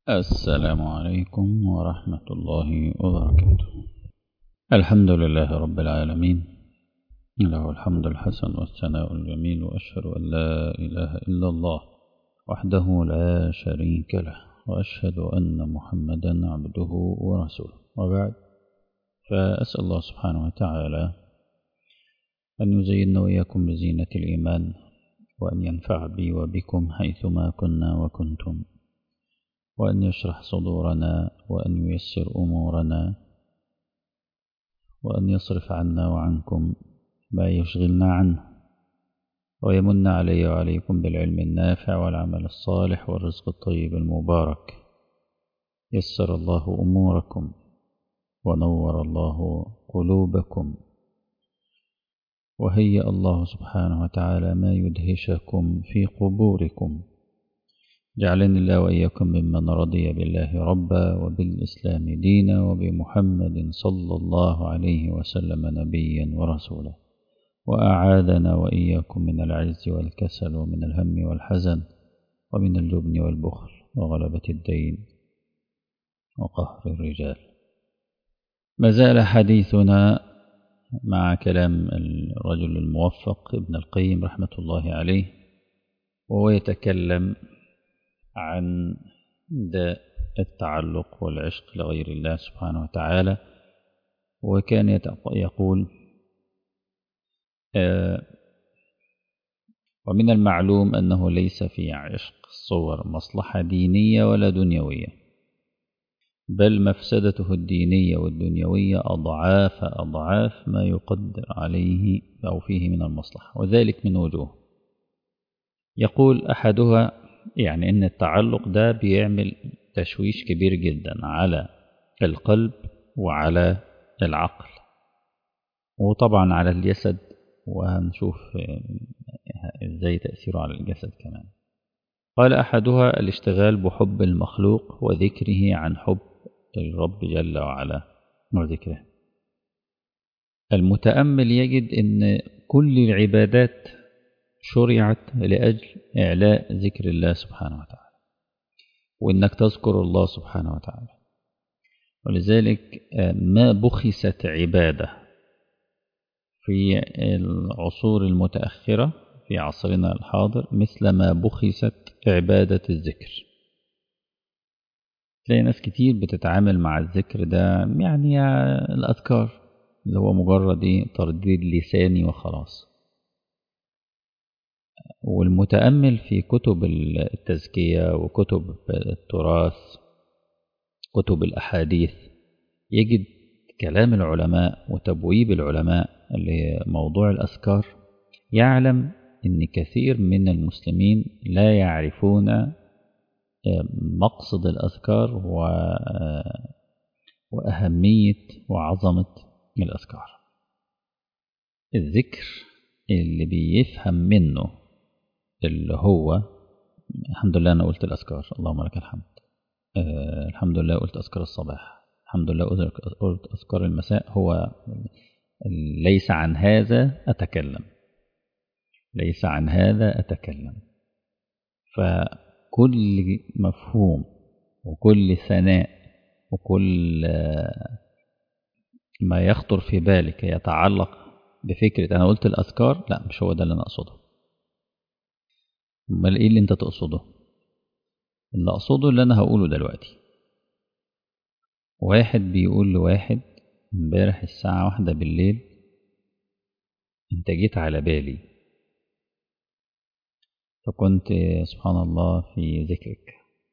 السلام عليكم ورحمة الله وبركاته الحمد لله رب العالمين له الحمد الحسن والثناء الجميل وأشهد أن لا إله إلا الله وحده لا شريك له وأشهد أن محمدا عبده ورسوله وبعد فأسأل الله سبحانه وتعالى أن يزيننا وإياكم بزينة الإيمان وأن ينفع بي وبكم حيثما كنا وكنتم وأن يشرح صدورنا وأن ييسر أمورنا وأن يصرف عنا وعنكم ما يشغلنا عنه ويمن علي وعليكم بالعلم النافع والعمل الصالح والرزق الطيب المبارك يسر الله أموركم ونور الله قلوبكم وهيأ الله سبحانه وتعالى ما يدهشكم في قبوركم جعلني الله وإياكم ممن رضي بالله ربا وبالإسلام دينا وبمحمد صلى الله عليه وسلم نبيا ورسولا وأعاذنا وإياكم من العجز والكسل ومن الهم والحزن ومن الجبن والبخل وغلبة الدين وقهر الرجال ما زال حديثنا مع كلام الرجل الموفق ابن القيم رحمة الله عليه وهو يتكلم عن داء التعلق والعشق لغير الله سبحانه وتعالى وكان يقول ومن المعلوم أنه ليس في عشق الصور مصلحة دينية ولا دنيوية بل مفسدته الدينية والدنيوية أضعاف أضعاف ما يقدر عليه أو فيه من المصلحة وذلك من وجوه يقول أحدها يعني أن التعلق ده بيعمل تشويش كبير جدا على القلب وعلى العقل وطبعا على الجسد وهنشوف ازاي تأثيره على الجسد كمان قال أحدها الاشتغال بحب المخلوق وذكره عن حب الرب جل وعلا وذكره المتأمل يجد أن كل العبادات شرعت لأجل إعلاء ذكر الله سبحانه وتعالى وإنك تذكر الله سبحانه وتعالى ولذلك ما بخست عبادة في العصور المتأخرة في عصرنا الحاضر مثل ما بخست عبادة الذكر تلاقي ناس كتير بتتعامل مع الذكر ده يعني الأذكار اللي هو مجرد ترديد لساني وخلاص والمتأمل في كتب التزكية وكتب التراث كتب الأحاديث يجد كلام العلماء وتبويب العلماء لموضوع الأذكار يعلم أن كثير من المسلمين لا يعرفون مقصد الأذكار وأهمية وعظمة الأذكار الذكر اللي بيفهم منه اللي هو الحمد لله أنا قلت الأذكار اللهم لك الحمد أه الحمد لله قلت أذكار الصباح الحمد لله قلت أذكار المساء هو ليس عن هذا أتكلم ليس عن هذا أتكلم فكل مفهوم وكل ثناء وكل ما يخطر في بالك يتعلق بفكرة أنا قلت الأذكار لا مش هو ده اللي أنا أقصده امال ايه اللي انت تقصده اللي اقصده اللي انا هقوله دلوقتي واحد بيقول لواحد امبارح الساعة واحدة بالليل انت جيت على بالي فكنت سبحان الله في ذكرك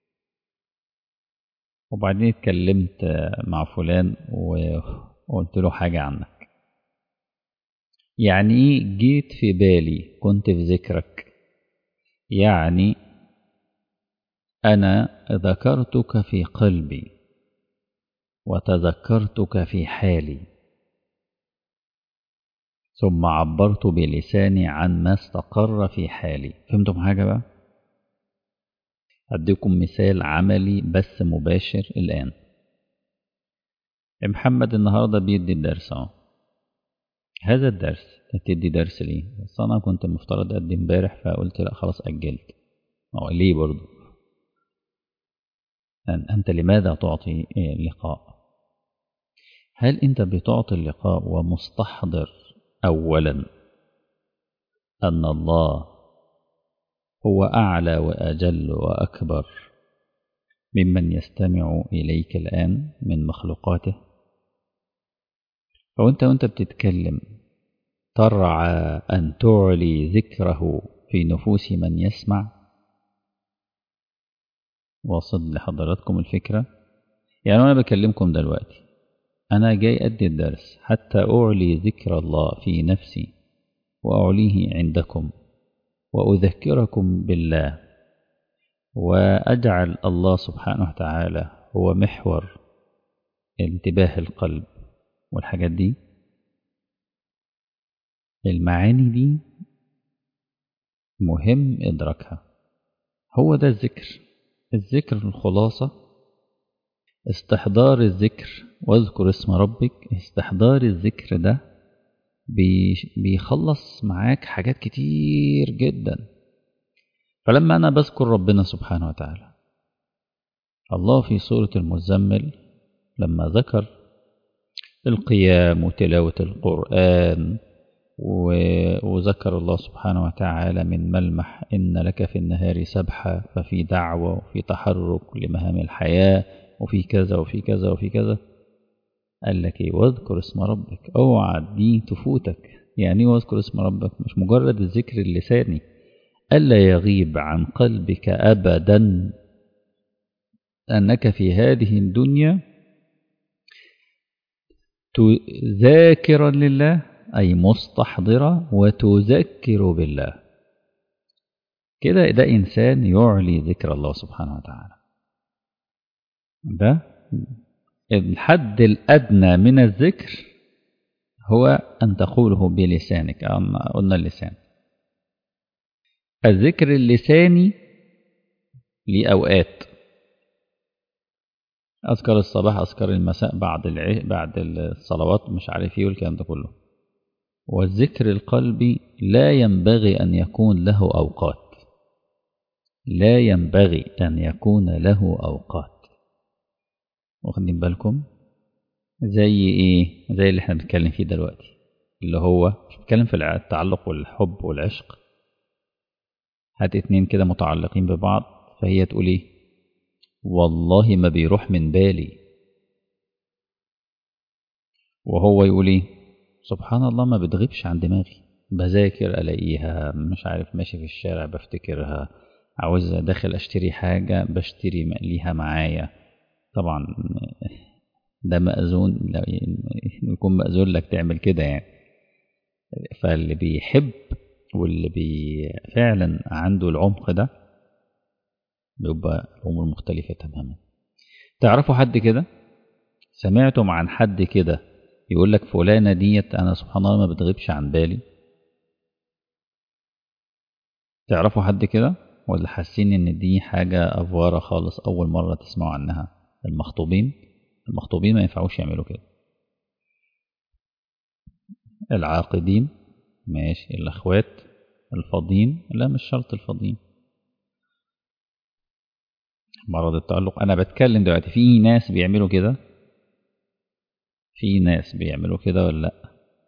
وبعدين اتكلمت مع فلان وقلت له حاجة عنك يعني ايه جيت في بالي كنت في ذكرك يعني أنا ذكرتك في قلبي وتذكرتك في حالي ثم عبرت بلساني عن ما استقر في حالي فهمتم حاجة بقى؟ أديكم مثال عملي بس مباشر الآن محمد النهاردة بيدي الدرس اهو هذا الدرس تدي درس ليه بس انا كنت المفترض ادي امبارح فقلت لا خلاص اجلت هو ليه برضه أنت لماذا تعطي اللقاء هل أنت بتعطي اللقاء ومستحضر أولا أن الله هو أعلى وأجل وأكبر ممن يستمع إليك الآن من مخلوقاته فوانت وانت بتتكلم ترعى أن تعلي ذكره في نفوس من يسمع واصل لحضراتكم الفكرة يعني أنا بكلمكم دلوقتي أنا جاي أدي الدرس حتى أعلي ذكر الله في نفسي وأعليه عندكم وأذكركم بالله وأجعل الله سبحانه وتعالى هو محور انتباه القلب والحاجات دي المعاني دي مهم إدراكها هو ده الذكر الذكر الخلاصة استحضار الذكر واذكر اسم ربك استحضار الذكر ده بيخلص معاك حاجات كتير جدا فلما أنا بذكر ربنا سبحانه وتعالى الله في سورة المزمل لما ذكر القيام وتلاوة القرآن وذكر الله سبحانه وتعالى من ملمح إن لك في النهار سبحة ففي دعوة وفي تحرك لمهام الحياة وفي كذا وفي كذا وفي كذا قال لك ايه واذكر اسم ربك اوعى دي تفوتك يعني واذكر اسم ربك مش مجرد الذكر اللساني ألا يغيب عن قلبك أبدا أنك في هذه الدنيا ذاكرا لله أي مستحضرة وتذكر بالله كده ده إنسان يعلي ذكر الله سبحانه وتعالى ده الحد الأدنى من الذكر هو أن تقوله بلسانك قلنا اللسان الذكر اللساني لأوقات أذكر الصباح أذكر المساء بعد الع... بعد الصلوات مش عارف ايه والكلام ده كله والذكر القلبي لا ينبغي أن يكون له أوقات لا ينبغي أن يكون له أوقات واخدين بالكم زي ايه زي اللي احنا بنتكلم فيه دلوقتي اللي هو مش بنتكلم في التعلق والحب والعشق هات اتنين كده متعلقين ببعض فهي تقول ايه والله ما بيروح من بالي وهو يقول ايه سبحان الله ما بتغيبش عن دماغي بذاكر الاقيها مش عارف ماشي في الشارع بفتكرها عاوز داخل اشتري حاجة بشتري ليها معايا طبعا ده مأذون يكون مأذون لك تعمل كده يعني فاللي بيحب واللي بي فعلا عنده العمق ده بيبقى الأمور مختلفة تماما تعرفوا حد كده سمعتم عن حد كده يقول لك فلانة ديت أنا سبحان الله ما بتغيبش عن بالي تعرفوا حد كده ولا حاسين إن دي حاجة أفوارة خالص أول مرة تسمعوا عنها المخطوبين المخطوبين ما ينفعوش يعملوا كده العاقدين ماشي الأخوات الفاضين لا مش شرط الفاضين مرض التألق أنا بتكلم دلوقتي في ناس بيعملوا كده في ناس بيعملوا كده ولا لأ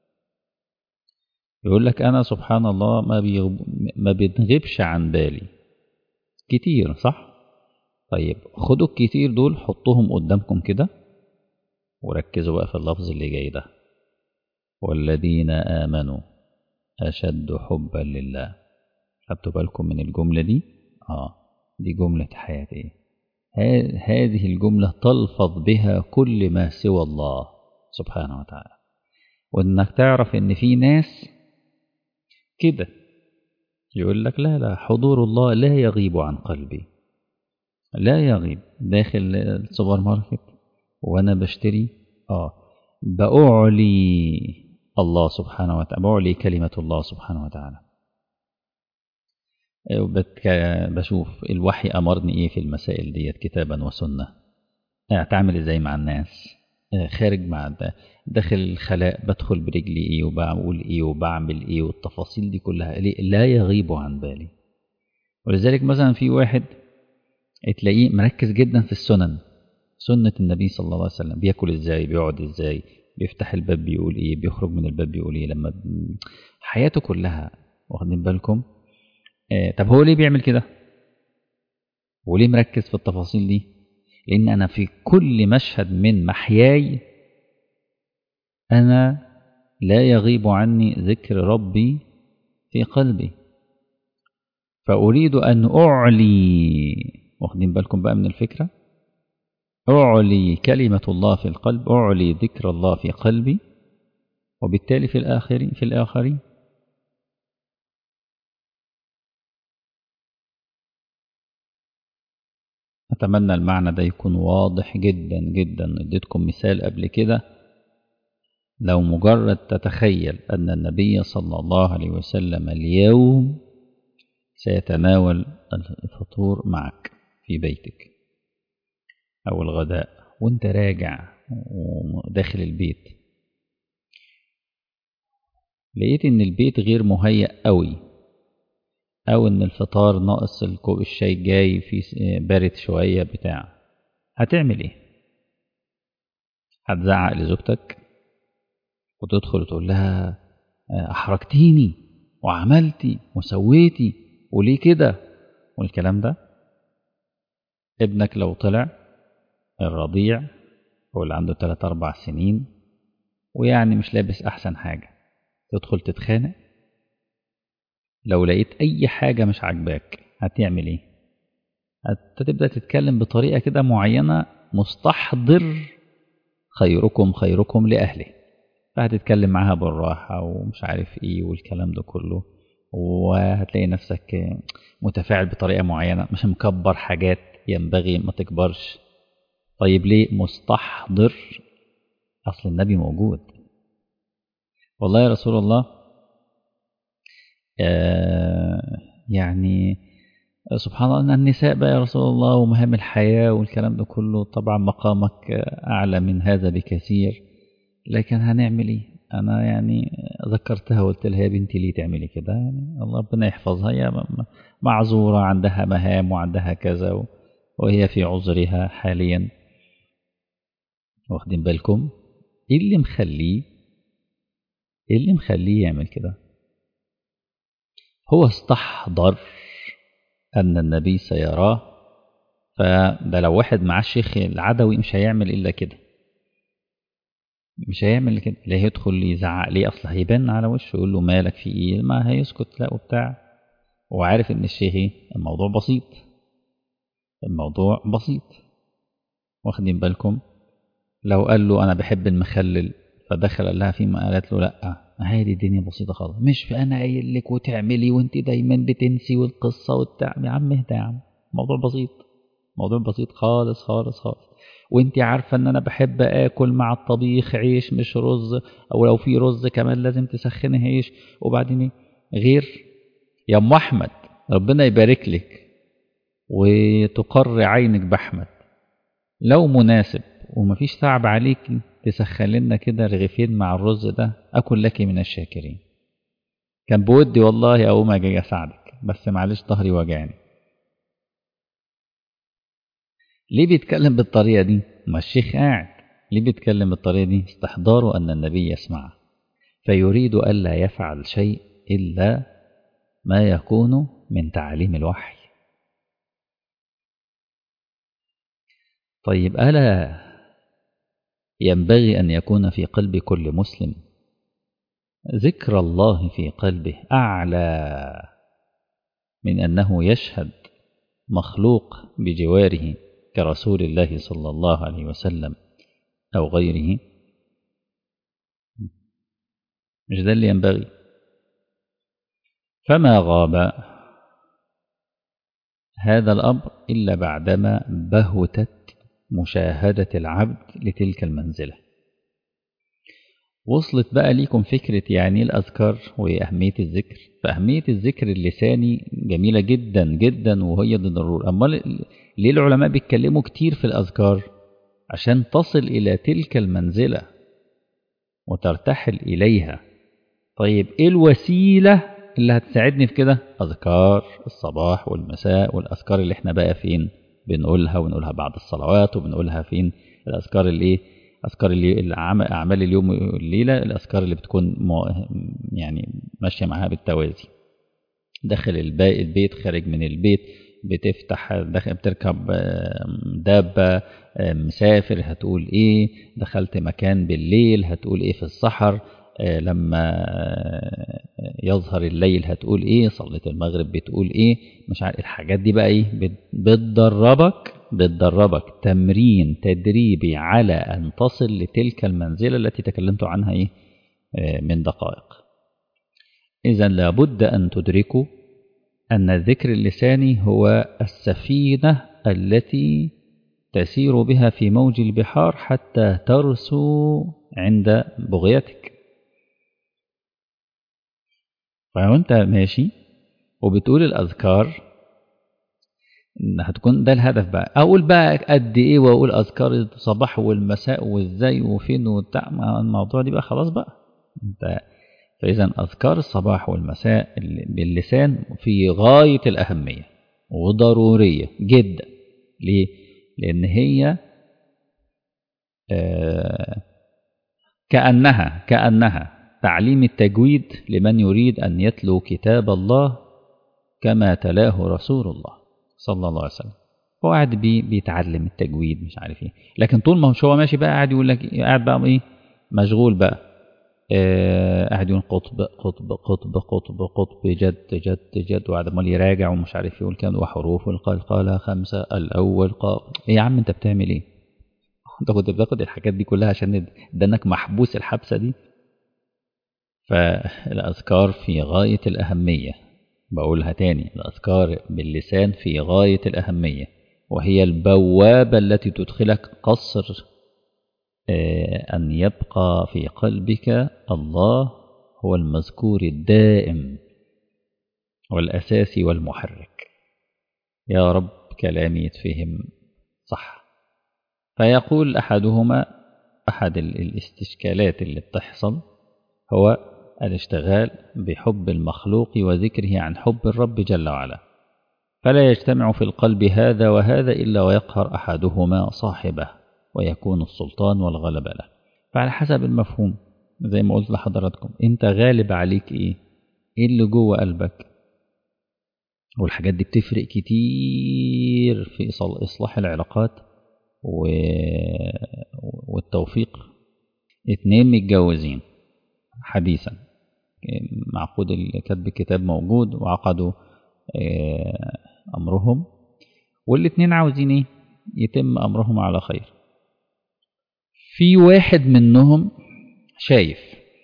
يقول لك أنا سبحان الله ما, بيغب... ما بتغيبش عن بالي كتير صح طيب خدوا الكتير دول حطوهم قدامكم كده وركزوا بقى في اللفظ اللي جاي ده والذين آمنوا أشد حبا لله خدتوا بالكم من الجملة دي آه دي جملة حياتية هذه الجملة تلفظ بها كل ما سوى الله سبحانه وتعالى وإنك تعرف إن في ناس كده يقول لك لا لا حضور الله لا يغيب عن قلبي لا يغيب داخل السوبر ماركت وأنا بشتري آه بأعلي الله سبحانه وتعالى بأعلي كلمة الله سبحانه وتعالى بشوف الوحي أمرني إيه في المسائل ديت كتابا وسنة أتعامل إزاي مع الناس خارج مع داخل الخلاء بدخل برجلي إيه وبقول إيه وبعمل إيه والتفاصيل دي كلها لا يغيب عن بالي ولذلك مثلا في واحد تلاقيه مركز جدا في السنن سنة النبي صلى الله عليه وسلم بياكل ازاي بيقعد ازاي بيفتح الباب بيقول ايه بيخرج من الباب بيقول ايه لما حياته كلها واخدين بالكم آه طب هو ليه بيعمل كده وليه مركز في التفاصيل دي لان انا في كل مشهد من محياي انا لا يغيب عني ذكر ربي في قلبي فأريد أن أعلي واخدين بالكم بقى من الفكرة أعلي كلمة الله في القلب أعلي ذكر الله في قلبي وبالتالي في الآخرين في الآخرين أتمنى المعنى ده يكون واضح جدا جدا اديتكم مثال قبل كده لو مجرد تتخيل أن النبي صلى الله عليه وسلم اليوم سيتناول الفطور معك في بيتك أو الغداء وانت راجع وداخل البيت لقيت ان البيت غير مهيأ قوي او ان الفطار ناقص الكوب الشاي جاي في بارد شوية بتاع هتعمل ايه هتزعق لزوجتك وتدخل وتقول لها احرجتيني وعملتي وسويتي وليه كده والكلام ده ابنك لو طلع الرضيع هو اللي عنده 3 أربع سنين ويعني مش لابس أحسن حاجة تدخل تتخانق لو لقيت أي حاجة مش عاجباك هتعمل إيه؟ هتبدأ تتكلم بطريقة كده معينة مستحضر خيركم خيركم لأهله فهتتكلم معاها بالراحة ومش عارف إيه والكلام ده كله وهتلاقي نفسك متفاعل بطريقة معينة مش مكبر حاجات ينبغي ما تكبرش طيب ليه مستحضر أصل النبي موجود والله يا رسول الله آه يعني سبحان الله أن النساء بقى يا رسول الله ومهام الحياة والكلام ده كله طبعا مقامك أعلى من هذا بكثير لكن هنعمل إيه أنا يعني ذكرتها وقلت لها يا بنتي ليه تعملي كده يعني الله ربنا يحفظها هي معذورة عندها مهام وعندها كذا وهي في عذرها حاليا واخدين بالكم ايه اللي مخليه ايه اللي مخليه يعمل كده هو استحضر ان النبي سيراه فده لو واحد معاه الشيخ العدوي مش هيعمل الا كده مش هيعمل كده لا هيدخل يزعق ليه اصل هيبان على وشه يقول له مالك في ايه ما هيسكت لا وبتاع وعارف ان الشيخ ايه الموضوع بسيط الموضوع بسيط واخدين بالكم لو قال له انا بحب المخلل فدخل قال لها فيما قالت له لا هذه الدنيا بسيطة خالص مش انا قايل لك وتعملي وانت دايما بتنسي والقصة والتع يا عم اهدى يا عم موضوع بسيط موضوع بسيط خالص خالص خالص وانت عارفة ان انا بحب اكل مع الطبيخ عيش مش رز او لو في رز كمان لازم تسخني عيش وبعدين غير يا ام احمد ربنا يبارك لك وتقر عينك باحمد لو مناسب ومفيش تعب عليك تسخن لنا كده رغيفين مع الرز ده اكل لك من الشاكرين كان بودي والله اقوم اجي اساعدك بس معلش ظهري وجعني ليه بيتكلم بالطريقه دي ما الشيخ قاعد ليه بيتكلم بالطريقه دي استحضاره ان النبي يسمعه فيريد الا يفعل شيء الا ما يكون من تعليم الوحي طيب الا ينبغي ان يكون في قلب كل مسلم ذكر الله في قلبه اعلى من انه يشهد مخلوق بجواره كرسول الله صلى الله عليه وسلم او غيره مش ده اللي ينبغي فما غاب هذا الامر الا بعدما بهتت مشاهده العبد لتلك المنزله وصلت بقى ليكم فكرة يعني الأذكار وأهمية الذكر فأهمية الذكر اللساني جميلة جدا جدا وهي دي ضرورة أما ليه العلماء بيتكلموا كتير في الأذكار عشان تصل إلى تلك المنزلة وترتحل إليها طيب إيه الوسيلة اللي هتساعدني في كده أذكار الصباح والمساء والأذكار اللي احنا بقى فين بنقولها ونقولها بعد الصلوات وبنقولها فين الأذكار اللي إيه أذكار اللي أعمال اليوم والليلة الأذكار اللي بتكون يعني ماشية معاها بالتوازي داخل البيت خارج من البيت بتفتح داخل بتركب دابة مسافر هتقول ايه دخلت مكان بالليل هتقول ايه في السحر لما يظهر الليل هتقول ايه صليت المغرب بتقول ايه مش عارف الحاجات دي بقى ايه بتدربك بتدربك تمرين تدريبي على ان تصل لتلك المنزلة التي تكلمت عنها ايه من دقائق اذا لابد ان تدركوا أن الذكر اللساني هو السفينة التي تسير بها في موج البحار حتى ترسو عند بغيتك فأنت ماشي وبتقول الأذكار هتكون ده الهدف بقى أقول بقى قد إيه وأقول أذكار الصباح والمساء وإزاي وفين وبتاع الموضوع دي بقى خلاص بقى أنت فإذا أذكار الصباح والمساء باللسان في غاية الأهمية وضرورية جدا ليه؟ لأن هي آه كأنها كأنها تعليم التجويد لمن يريد أن يتلو كتاب الله كما تلاه رسول الله صلى الله عليه وسلم هو قاعد بي بيتعلم التجويد مش عارف ايه لكن طول ما هو ماشي بقى قاعد يقول لك قاعد بقى ايه مشغول بقى قاعد يقول قطب قطب قطب قطب قطب جد جد جد وقاعد عمال يراجع ومش عارف يقول كام وحروف القلقالة خمسة الأول قاف إيه يا عم أنت بتعمل إيه؟ أنت كنت بتاخد الحاجات دي كلها عشان دنك محبوس الحبسة دي فالأذكار في غاية الأهمية بقولها تاني الأذكار باللسان في غاية الأهمية وهي البوابة التي تدخلك قصر أن يبقى في قلبك الله هو المذكور الدائم والأساسي والمحرك يا رب كلامي يتفهم صح فيقول أحدهما أحد الاستشكالات اللي بتحصل هو الاشتغال بحب المخلوق وذكره عن حب الرب جل وعلا فلا يجتمع في القلب هذا وهذا إلا ويقهر أحدهما صاحبه ويكون السلطان والغلبة له فعلى حسب المفهوم زي ما قلت لحضراتكم انت غالب عليك ايه ايه اللي جوه قلبك والحاجات دي بتفرق كتير في إصلاح العلاقات و... والتوفيق اتنين متجوزين حديثا معقود كتب الكتاب موجود وعقدوا أمرهم والاتنين عاوزين ايه يتم أمرهم على خير في واحد منهم شايف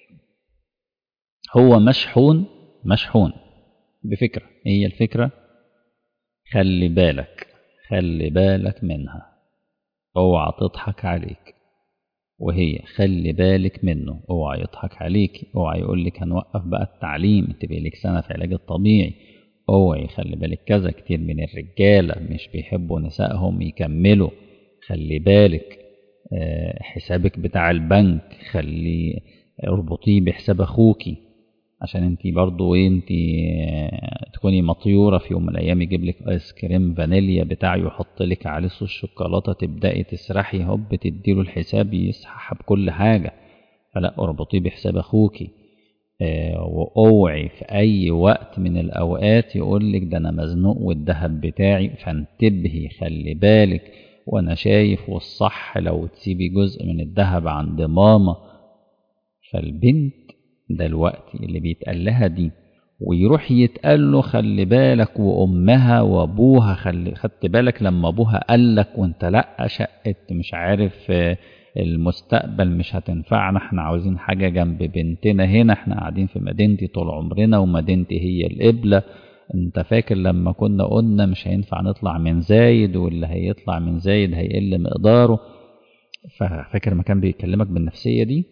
هو مشحون مشحون بفكرة هي الفكرة خلي بالك خلي بالك منها اوعى تضحك عليك وهي خلي بالك منه اوعى يضحك عليك اوعى يقول لك هنوقف بقى التعليم انت لك سنة في علاج الطبيعي اوعي خلي بالك كذا كتير من الرجالة مش بيحبوا نسائهم يكملوا خلي بالك حسابك بتاع البنك خلي اربطيه بحساب اخوكي عشان انت برضو ايه انت تكوني مطيوره في يوم من الايام يجيب لك ايس كريم فانيليا بتاعه يحط لك عليه صوص الشوكولاته تبداي تسرحي هوب تديله الحساب يسحب كل حاجه فلا اربطيه بحساب اخوكي اه واوعي في اي وقت من الاوقات يقول لك ده انا مزنوق والذهب بتاعي فانتبهي خلي بالك وانا شايف والصح لو تسيبي جزء من الذهب عند ماما فالبنت ده الوقت اللي بيتقال لها دي ويروح يتقال له خلي بالك وامها وابوها خلي خدت بالك لما ابوها قال لك وانت لا شقت مش عارف المستقبل مش هتنفعنا احنا عاوزين حاجه جنب بنتنا هنا احنا قاعدين في مدينتي طول عمرنا ومدينتي هي القبله انت فاكر لما كنا قلنا مش هينفع نطلع من زايد واللي هيطلع من زايد هيقل مقداره فاكر ما كان بيكلمك بالنفسية دي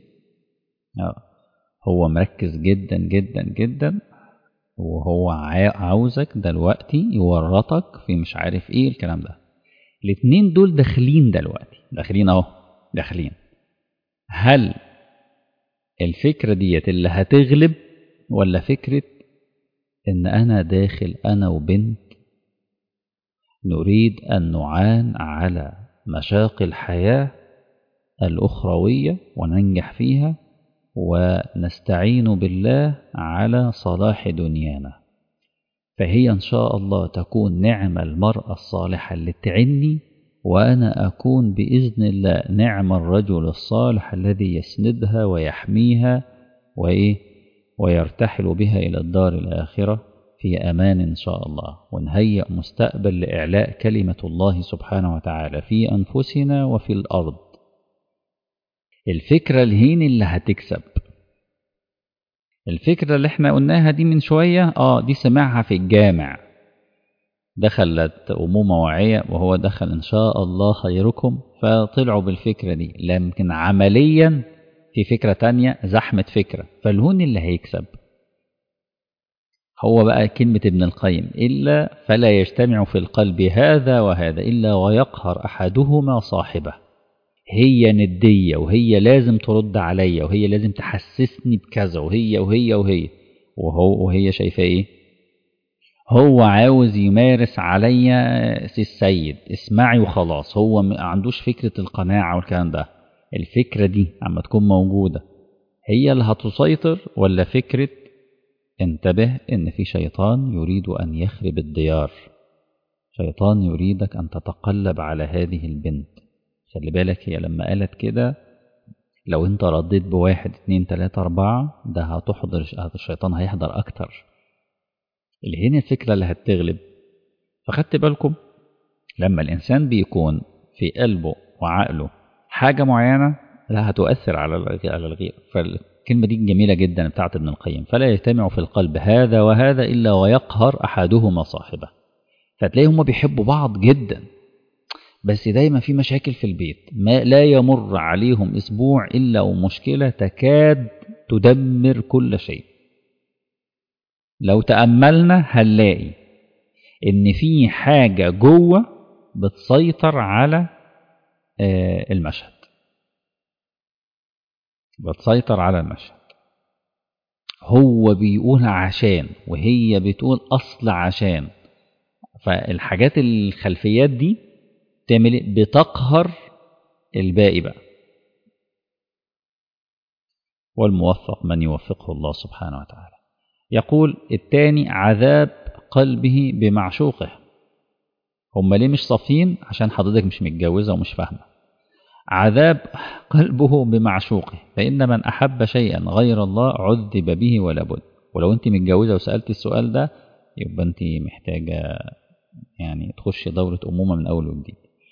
هو مركز جدا جدا جدا وهو عاوزك دلوقتي يورطك في مش عارف ايه الكلام ده الاتنين دول داخلين دلوقتي داخلين اهو داخلين هل الفكرة ديت اللي هتغلب ولا فكرة ان انا داخل انا وبنت نريد أن نعان على مشاق الحياة الأخروية وننجح فيها ونستعين بالله على صلاح دنيانا فهي إن شاء الله تكون نعم المرأة الصالحة اللي تعني وأنا أكون بإذن الله نعم الرجل الصالح الذي يسندها ويحميها وإيه ويرتحل بها إلى الدار الآخرة في أمان إن شاء الله ونهيئ مستقبل لإعلاء كلمة الله سبحانه وتعالى في أنفسنا وفي الأرض الفكرة الهين اللي هتكسب الفكرة اللي احنا قلناها دي من شوية اه دي سمعها في الجامع دخلت أمومة واعية وهو دخل إن شاء الله خيركم فطلعوا بالفكرة دي لكن عمليا في فكرة تانية زحمة فكرة فالهون اللي هيكسب هو بقى كلمة ابن القيم إلا فلا يجتمع في القلب هذا وهذا إلا ويقهر أحدهما صاحبه هي ندية وهي لازم ترد عليا وهي لازم تحسسني بكذا وهي وهي وهي وهو وهي شايفة إيه هو عاوز يمارس عليا سي السيد اسمعي وخلاص هو ما عندوش فكرة القناعة والكلام ده الفكرة دي عما تكون موجودة هي اللي هتسيطر ولا فكرة انتبه ان في شيطان يريد ان يخرب الديار شيطان يريدك ان تتقلب على هذه البنت خلي بالك هي لما قالت كده لو انت رديت بواحد اتنين تلاتة اربعة ده هتحضر الشيطان هيحضر اكتر اللي هنا الفكرة اللي هتغلب فخدت بالكم لما الانسان بيكون في قلبه وعقله حاجة معينة لا هتؤثر على على الغير فالكلمة دي جميلة جدا بتاعت ابن القيم فلا يجتمع في القلب هذا وهذا إلا ويقهر أحدهما صاحبه فتلاقي هما بيحبوا بعض جدا بس دايما في مشاكل في البيت ما لا يمر عليهم أسبوع إلا ومشكلة تكاد تدمر كل شيء لو تأملنا هنلاقي إن في حاجة جوه بتسيطر على المشهد بتسيطر على المشهد هو بيقول عشان وهي بتقول أصل عشان فالحاجات الخلفيات دي تعمل بتقهر الباقي بقى والموفق من يوفقه الله سبحانه وتعالى يقول الثاني عذاب قلبه بمعشوقه هم ليه مش صافين عشان حضرتك مش متجوزة ومش فاهمة عذاب قلبه بمعشوقه فإن من أحب شيئا غير الله عذب به ولا بد ولو أنت متجوزة وسألت السؤال ده يبقى أنت محتاجة يعني تخش دورة أمومة من أول وجديد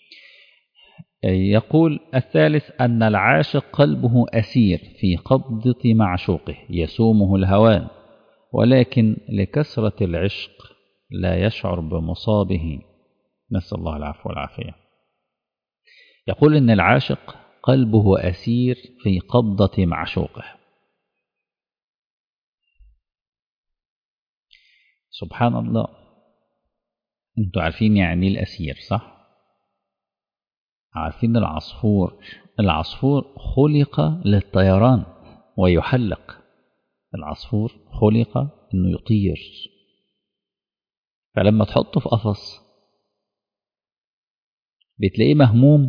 يقول الثالث أن العاشق قلبه أسير في قبضة معشوقه يسومه الهوان ولكن لكثرة العشق لا يشعر بمصابه نسأل الله العفو والعافية يقول إن العاشق قلبه أسير في قبضة معشوقه سبحان الله انتوا عارفين يعني الأسير صح عارفين العصفور العصفور خلق للطيران ويحلق العصفور خلق انه يطير فلما تحطه في قفص بتلاقيه مهموم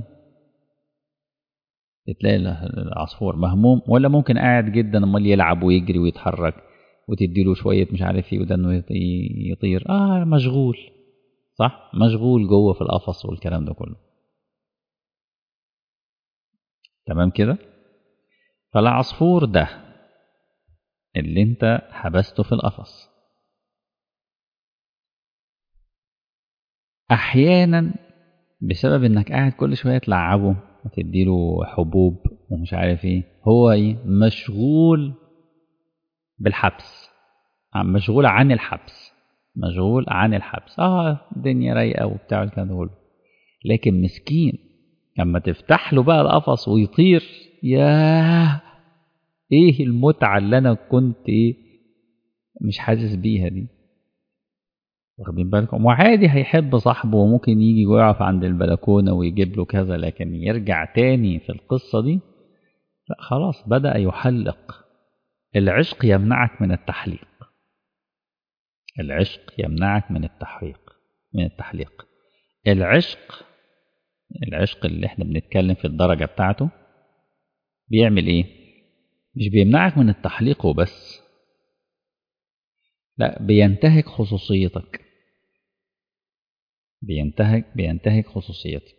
بتلاقي العصفور مهموم ولا ممكن قاعد جدا امال يلعب ويجري ويتحرك وتديله شوية مش عارف ايه وده انه يطير اه مشغول صح مشغول جوه في القفص والكلام ده كله تمام كده فالعصفور ده اللي انت حبسته في القفص احيانا بسبب انك قاعد كل شويه تلعبه وتديله حبوب ومش عارف ايه هو ايه مشغول بالحبس مشغول عن الحبس مشغول عن الحبس اه الدنيا رايقه وبتاع الكلام ده كله لكن مسكين لما تفتح له بقى القفص ويطير ياه ايه المتعه اللي انا كنت ايه مش حاسس بيها دي واخدين بالكم وعادي هيحب صاحبه وممكن يجي يقف عند البلكونه ويجيب له كذا لكن يرجع تاني في القصه دي لا خلاص بدا يحلق العشق يمنعك من التحليق العشق يمنعك من التحريق من التحليق العشق العشق اللي احنا بنتكلم في الدرجة بتاعته بيعمل ايه مش بيمنعك من التحليق وبس لا بينتهك خصوصيتك بينتهك بينتهك خصوصيتك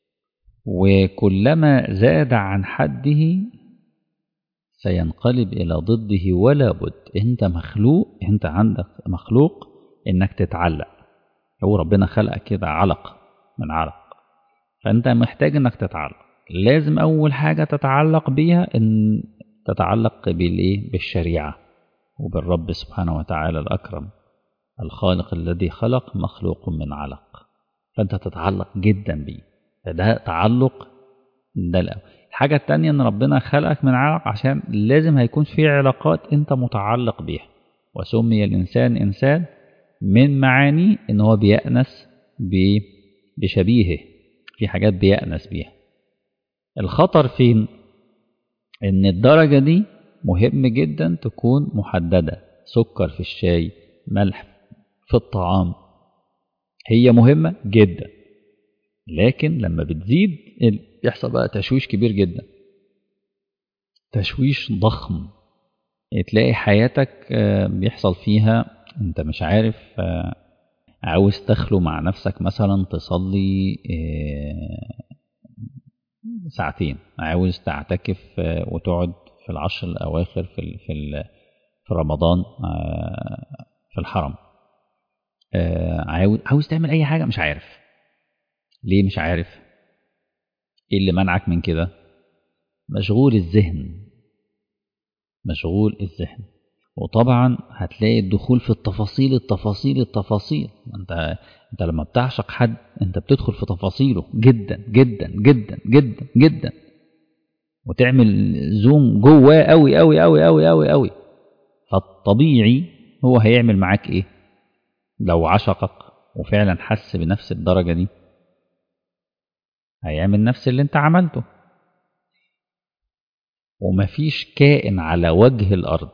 وكلما زاد عن حده سينقلب إلى ضده ولا بد أنت مخلوق أنت عندك مخلوق إنك تتعلق هو ربنا خلقك كده علق من علق فأنت محتاج إنك تتعلق لازم أول حاجة تتعلق بيها إن تتعلق بالإيه بالشريعة وبالرب سبحانه وتعالى الأكرم الخالق الذي خلق مخلوق من علق فأنت تتعلق جدا بيه فده تعلق ده الأول الحاجة التانية إن ربنا خلقك من علق عشان لازم هيكون في علاقات أنت متعلق بيها وسمي الإنسان إنسان من معاني إن هو بيأنس بشبيهه في حاجات بيأنس بيها الخطر فين إن الدرجة دي مهم جدا تكون محددة سكر في الشاي ملح في الطعام هي مهمة جدا لكن لما بتزيد يحصل بقى تشويش كبير جدا تشويش ضخم تلاقي حياتك بيحصل فيها انت مش عارف عاوز تخلو مع نفسك مثلا تصلي ساعتين عاوز تعتكف وتقعد في العشر الأواخر في في في رمضان في الحرم عاوز عاوز تعمل أي حاجة مش عارف ليه مش عارف ايه اللي منعك من كده مشغول الذهن مشغول الذهن وطبعا هتلاقي الدخول في التفاصيل التفاصيل التفاصيل انت انت لما بتعشق حد انت بتدخل في تفاصيله جدا جدا جدا جدا جدا وتعمل زوم جواه قوي قوي قوي قوي قوي قوي فالطبيعي هو هيعمل معاك ايه لو عشقك وفعلا حس بنفس الدرجه دي هيعمل نفس اللي انت عملته ومفيش كائن على وجه الارض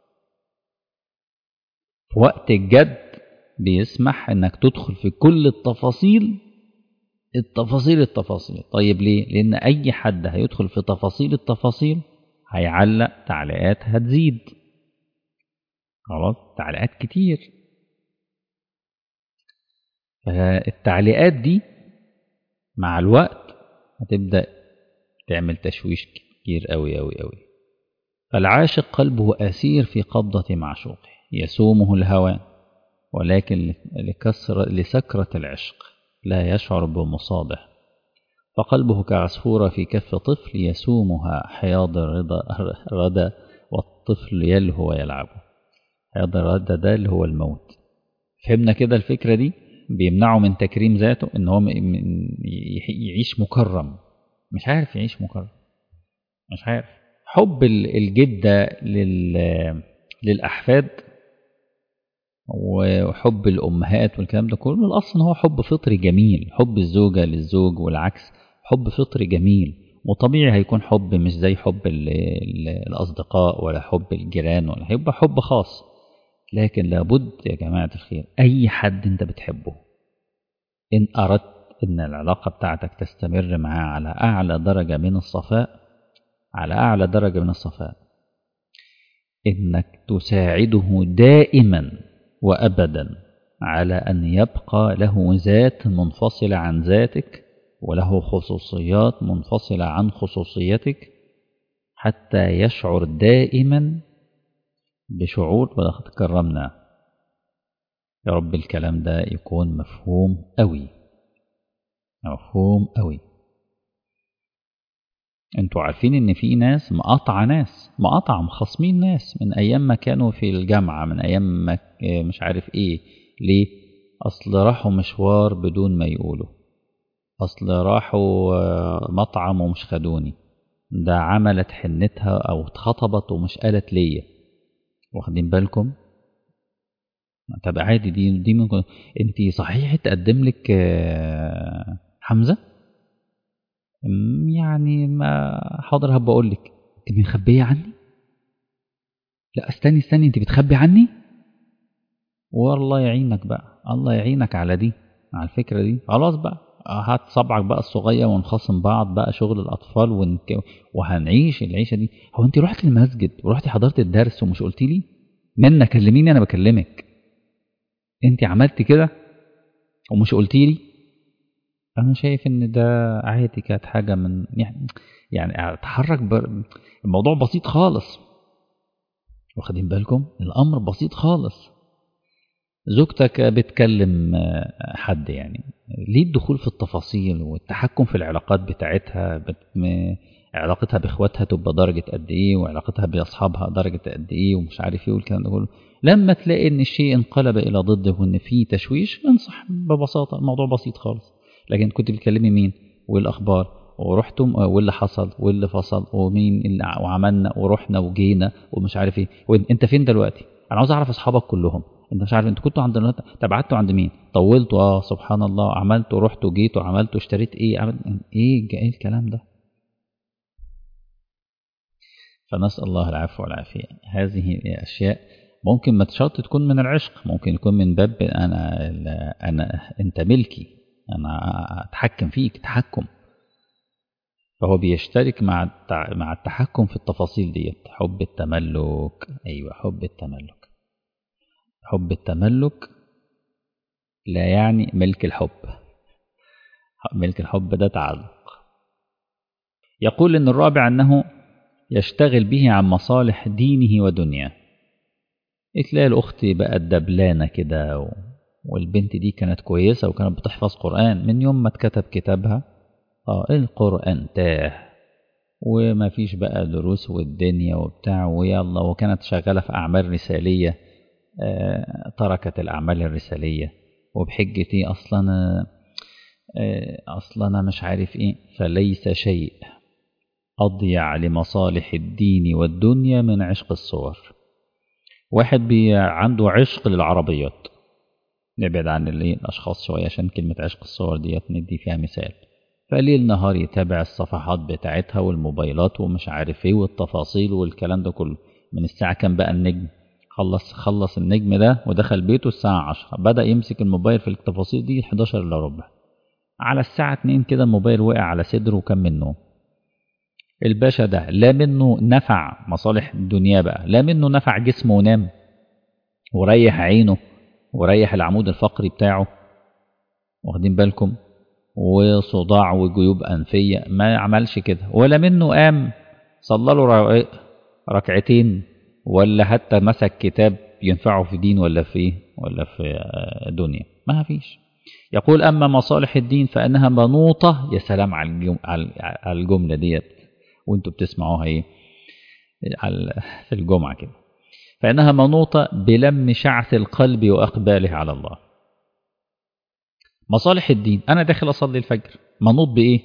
في وقت الجد بيسمح انك تدخل في كل التفاصيل التفاصيل التفاصيل طيب ليه لان اي حد هيدخل في تفاصيل التفاصيل هيعلق تعليقات هتزيد خلاص تعليقات كتير فالتعليقات دي مع الوقت هتبدأ تعمل تشويش كتير أوي أوي أوي فالعاشق قلبه أسير في قبضة معشوقه يسومه الهوى ولكن لكسر لسكرة العشق لا يشعر بمصابه فقلبه كعصفورة في كف طفل يسومها حياض الرضا الردى والطفل يلهو ويلعب حياض الردى ده اللي هو الموت فهمنا كده الفكرة دي بيمنعه من تكريم ذاته ان هو يعيش مكرم مش عارف يعيش مكرم مش عارف حب الجدة لل... للأحفاد وحب الأمهات والكلام ده كله الأصل هو حب فطري جميل حب الزوجة للزوج والعكس حب فطري جميل وطبيعي هيكون حب مش زي حب ال ال الأصدقاء ولا حب الجيران ولا هيبقى حب خاص لكن لابد يا جماعة الخير أي حد أنت بتحبه إن أردت إن العلاقة بتاعتك تستمر معاه على أعلى درجة من الصفاء على أعلى درجة من الصفاء إنك تساعده دائما وأبدا على أن يبقى له ذات منفصلة عن ذاتك وله خصوصيات منفصلة عن خصوصيتك حتى يشعر دائما بشعور ولقد كرمنا يا رب الكلام ده يكون مفهوم قوي مفهوم قوي انتوا عارفين ان في ناس مقاطعة ناس مقاطعة مخصمين ناس من ايام ما كانوا في الجامعة من ايام ما مش عارف ايه ليه اصل راحوا مشوار بدون ما يقولوا اصل راحوا مطعم ومش خدوني ده عملت حنتها او اتخطبت ومش قالت ليا واخدين بالكم طب عادي دي دي ممكن انت صحيح تقدم لك حمزه يعني ما حاضر هبقى اقول لك انت مخبيه عني لا استني استني انت بتخبي عني والله يعينك بقى الله يعينك على دي على الفكرة دي خلاص بقى هات صبعك بقى الصغير ونخصم بعض بقى شغل الأطفال ونك... وهنعيش العيشة دي هو أنت رحت المسجد ورحتي حضرت الدرس ومش قلت لي منا كلميني أنا بكلمك أنت عملت كده ومش قلتي لي أنا شايف إن ده عادي كانت حاجة من يعني يعني أتحرك بر... الموضوع بسيط خالص واخدين بالكم الأمر بسيط خالص زوجتك بتكلم حد يعني ليه الدخول في التفاصيل والتحكم في العلاقات بتاعتها بت... علاقتها باخواتها تبقى درجة قد ايه وعلاقتها باصحابها درجة قد ايه ومش عارف ايه والكلام ده كله لما تلاقي ان الشيء انقلب الى ضده وان في تشويش انصح ببساطة الموضوع بسيط خالص لكن كنت بتكلمي مين والاخبار ورحتم واللي حصل واللي فصل ومين اللي وعملنا ورحنا وجينا ومش عارف ايه وانت فين دلوقتي انا عاوز اعرف اصحابك كلهم انت مش عارف انت كنتوا عند تبعتوا عند مين طولتوا اه سبحان الله عملتوا رحتوا جيتوا عملتوا اشتريت ايه عمل ايه ايه الكلام ده فنسال الله العفو والعافيه هذه اشياء ممكن ما شرط تكون من العشق ممكن يكون من باب انا انا انت ملكي انا اتحكم فيك تحكم فهو بيشترك مع مع التحكم في التفاصيل ديت حب التملك ايوه حب التملك حب التملك لا يعني ملك الحب ملك الحب ده تعلق يقول ان الرابع انه يشتغل به عن مصالح دينه ودنياه تلاقي الاخت بقت دبلانه كده والبنت دي كانت كويسه وكانت بتحفظ قران من يوم ما اتكتب كتابها اه القران تاه وما فيش بقى دروس والدنيا وبتاع ويلا وكانت شغاله في اعمال رساليه آه تركت الأعمال الرسالية وبحجة إيه أصلا آه أصلا أنا مش عارف إيه فليس شيء أضيع لمصالح الدين والدنيا من عشق الصور واحد بي عنده عشق للعربيات نبعد عن اللي الأشخاص شوية عشان كلمة عشق الصور ديت ندي فيها مثال فليل نهار يتابع الصفحات بتاعتها والموبايلات ومش عارف ايه والتفاصيل والكلام ده كله من الساعة كام بقى النجم خلص خلص النجم ده ودخل بيته الساعة 10 بدأ يمسك الموبايل في التفاصيل دي 11 إلا ربع على الساعة 2 كده الموبايل وقع على صدره وكان منه الباشا ده لا منه نفع مصالح الدنيا بقى لا منه نفع جسمه ونام وريح عينه وريح العمود الفقري بتاعه واخدين بالكم وصداع وجيوب أنفية ما عملش كده ولا منه قام صلى له ركعتين ولا حتى مسك كتاب ينفعه في دين ولا في ولا في دنيا ما فيش يقول أما مصالح الدين فإنها منوطة يا سلام على على الجملة ديت وانتوا بتسمعوها ايه في الجمعة كده فإنها منوطة بلم شعث القلب وأقباله على الله مصالح الدين أنا داخل أصلي الفجر منوط بإيه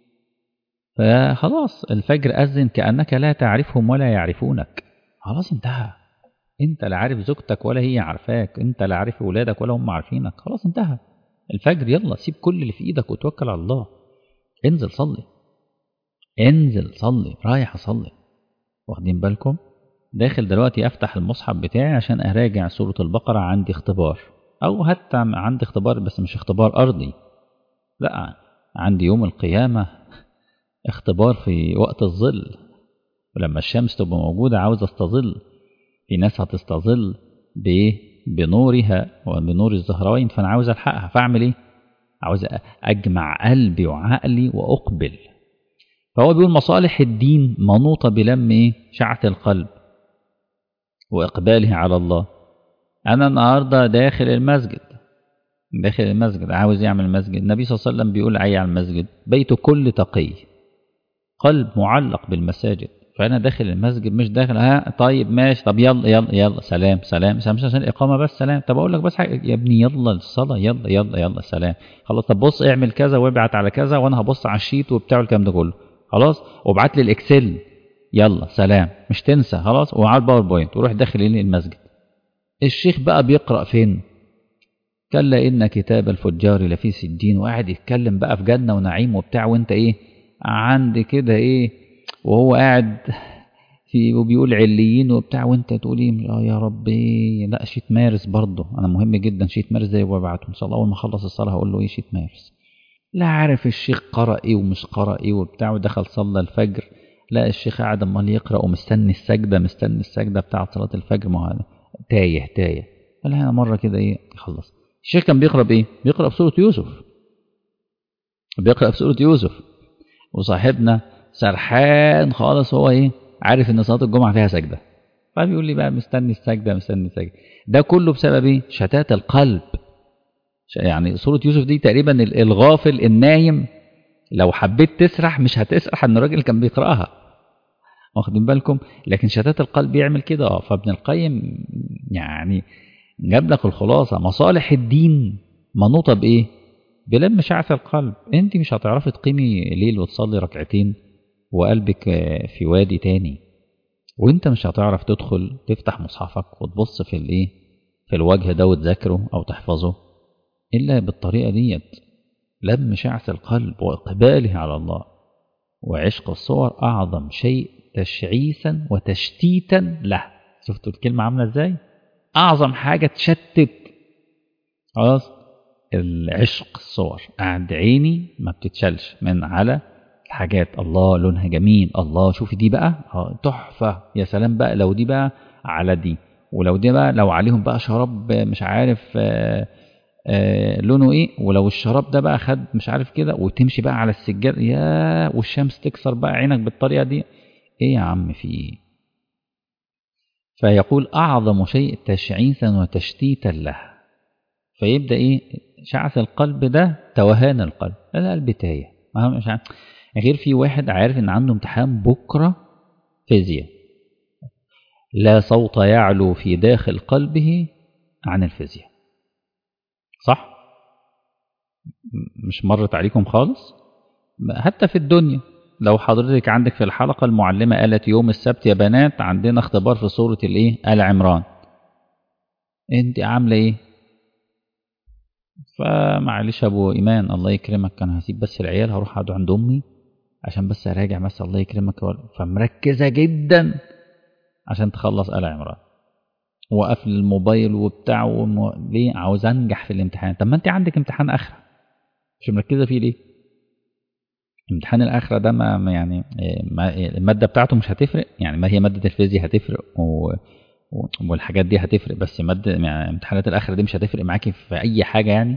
فخلاص الفجر أذن كأنك لا تعرفهم ولا يعرفونك خلاص انتهى انت لا عارف زوجتك ولا هي عارفاك انت لا عارف ولادك ولا هم عارفينك خلاص انتهى الفجر يلا سيب كل اللي في ايدك وتوكل على الله انزل صلي انزل صلي رايح اصلي واخدين بالكم داخل دلوقتي افتح المصحف بتاعي عشان اراجع سورة البقرة عندي اختبار او حتى عندي اختبار بس مش اختبار ارضي لا عندي يوم القيامة اختبار في وقت الظل ولما الشمس تبقى موجودة عاوز استظل في ناس هتستظل بإيه؟ بنورها وبنور الزهراوين فأنا عاوز ألحقها فأعمل إيه؟ عاوز أجمع قلبي وعقلي وأقبل فهو بيقول مصالح الدين منوطة بلم إيه؟ شعث القلب وإقباله على الله أنا النهاردة داخل المسجد داخل المسجد عاوز يعمل المسجد النبي صلى الله عليه وسلم بيقول أي على المسجد بيت كل تقي قلب معلق بالمساجد فانا داخل المسجد مش داخل ها طيب ماشي طب يلا يلا يلا سلام سلام سلام مش عشان الاقامه بس سلام طب اقول لك بس حاجه يا ابني يلا الصلاه يلا يلا يلا سلام خلاص طب بص اعمل كذا وابعت على كذا وانا هبص على الشيت وبتاع الكلام ده كله خلاص وابعت لي الاكسل يلا سلام مش تنسى خلاص وعلى الباوربوينت وروح داخل المسجد الشيخ بقى بيقرا فين كلا ان كتاب الفجار لفي سجين وقاعد يتكلم بقى في جنه ونعيم وبتاع وانت ايه عندي كده ايه وهو قاعد في وبيقول عليين وبتاع وانت تقول ايه اه يا ربي لا شيت مارس برضه انا مهم جدا شيت مارس زي وبعته ان شاء الله اول ما اخلص الصلاه هقول له ايه شيت مارس لا عارف الشيخ قرأ ايه ومش قرأ ايه وبتاع ودخل صلى الفجر لا الشيخ قاعد امال يقرأ ومستني السجدة مستني السجدة بتاعة صلاة الفجر ما هو تايه تايه قال انا مرة كده ايه خلص الشيخ كان بيقرأ بايه؟ بيقرأ بسورة يوسف بيقرأ بسورة يوسف وصاحبنا سرحان خالص هو ايه؟ عارف ان صلاة الجمعة فيها سجدة فبيقول لي بقى مستني السجدة مستني السجدة ده كله بسبب ايه؟ شتات القلب يعني سورة يوسف دي تقريبا الغافل النايم لو حبيت تسرح مش هتسرح ان الراجل كان بيقراها واخدين بالكم لكن شتات القلب يعمل كده اه فابن القيم يعني جاب لك الخلاصه مصالح الدين منوطه بايه بلم شعث القلب انت مش هتعرفي تقيمي ليل وتصلي ركعتين وقلبك في وادي تاني وانت مش هتعرف تدخل تفتح مصحفك وتبص في الايه في الوجه ده وتذاكره او تحفظه الا بالطريقه ديت لم شعث القلب واقباله على الله وعشق الصور اعظم شيء تشعيثا وتشتيتا له شفتوا الكلمه عامله ازاي اعظم حاجه تشتت خلاص العشق الصور قاعد عيني ما بتتشالش من على الحاجات الله لونها جميل الله شوفي دي بقى تحفه يا سلام بقى لو دي بقى على دي ولو دي بقى لو عليهم بقى شراب مش عارف آآ آآ لونه ايه ولو الشراب ده بقى خد مش عارف كده وتمشي بقى على السجاد يا والشمس تكسر بقى عينك بالطريقه دي ايه يا عم في ايه فيقول اعظم شيء تشعيثا وتشتيتا له فيبدا ايه شعث القلب ده توهان القلب القلب تايه مش عارف غير في واحد عارف ان عنده امتحان بكره فيزياء لا صوت يعلو في داخل قلبه عن الفيزياء صح مش مرت عليكم خالص حتى في الدنيا لو حضرتك عندك في الحلقة المعلمة قالت يوم السبت يا بنات عندنا اختبار في سورة الايه آل عمران انت عاملة ايه فمعلش ابو ايمان الله يكرمك انا هسيب بس العيال هروح اقعد عند امي عشان بس اراجع بس الله يكرمك فمركزة جدا عشان تخلص آل عمران وقفل الموبايل وبتاع وم... ليه عاوز انجح في الامتحان طب ما انت عندك امتحان اخره مش مركزه فيه ليه امتحان الاخره ده ما يعني ما الماده بتاعته مش هتفرق يعني ما هي ماده الفيزياء هتفرق و... والحاجات دي هتفرق بس ماده يعني امتحانات الاخره دي مش هتفرق معاكي في اي حاجه يعني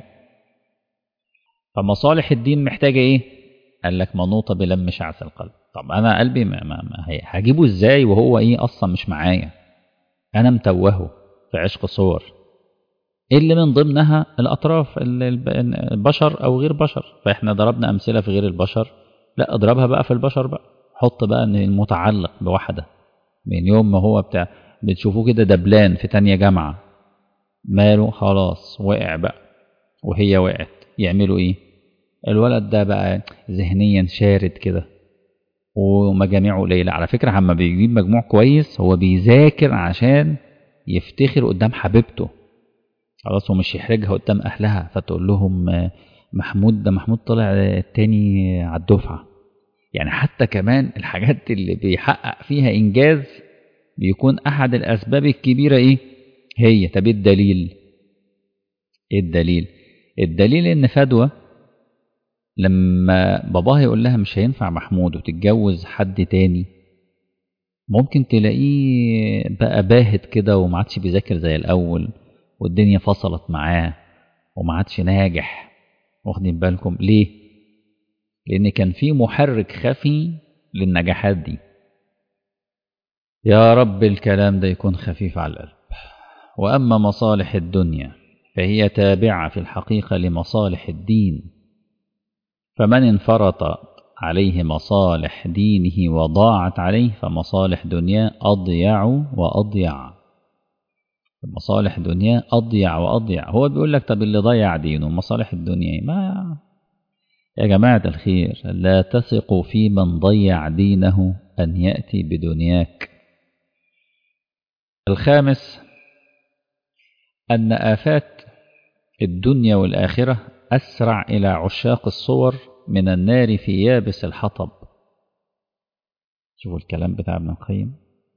فمصالح الدين محتاجه ايه قال لك منوطه بلم شعث القلب طب انا قلبي ما ما ما هجيبه ازاي وهو ايه اصلا مش معايا انا متوهه في عشق صور اللي من ضمنها الاطراف البشر او غير بشر فاحنا ضربنا امثله في غير البشر لا اضربها بقى في البشر بقى حط بقى ان المتعلق بواحده من يوم ما هو بتاع بتشوفوه كده دبلان في تانية جامعة ماله خلاص وقع بقى وهي وقعت يعملوا ايه الولد ده بقى ذهنيا شارد كده ومجاميعه قليلة على فكرة عما بيجيب مجموع كويس هو بيذاكر عشان يفتخر قدام حبيبته خلاص ومش يحرجها قدام أهلها فتقول لهم محمود ده محمود طلع التاني على الدفعة يعني حتى كمان الحاجات اللي بيحقق فيها إنجاز بيكون أحد الأسباب الكبيرة إيه هي طب إيه الدليل إيه الدليل الدليل إن فدوى لما باباها يقول لها مش هينفع محمود وتتجوز حد تاني ممكن تلاقيه بقى باهت كده وما عادش بيذاكر زي الأول والدنيا فصلت معاه وما عادش ناجح واخدين بالكم ليه؟ لأن كان في محرك خفي للنجاحات دي يا رب الكلام ده يكون خفيف على القلب وأما مصالح الدنيا فهي تابعة في الحقيقة لمصالح الدين فمن انفرط عليه مصالح دينه وضاعت عليه فمصالح دنياه أضيع وأضيع مصالح دنياه أضيع وأضيع هو بيقول لك طب اللي ضيع دينه مصالح الدنيا ما يا جماعة الخير لا تثقوا في من ضيع دينه أن يأتي بدنياك الخامس أن آفات الدنيا والآخرة أسرع إلى عشاق الصور من النار في يابس الحطب شوفوا الكلام بتاع ابن القيم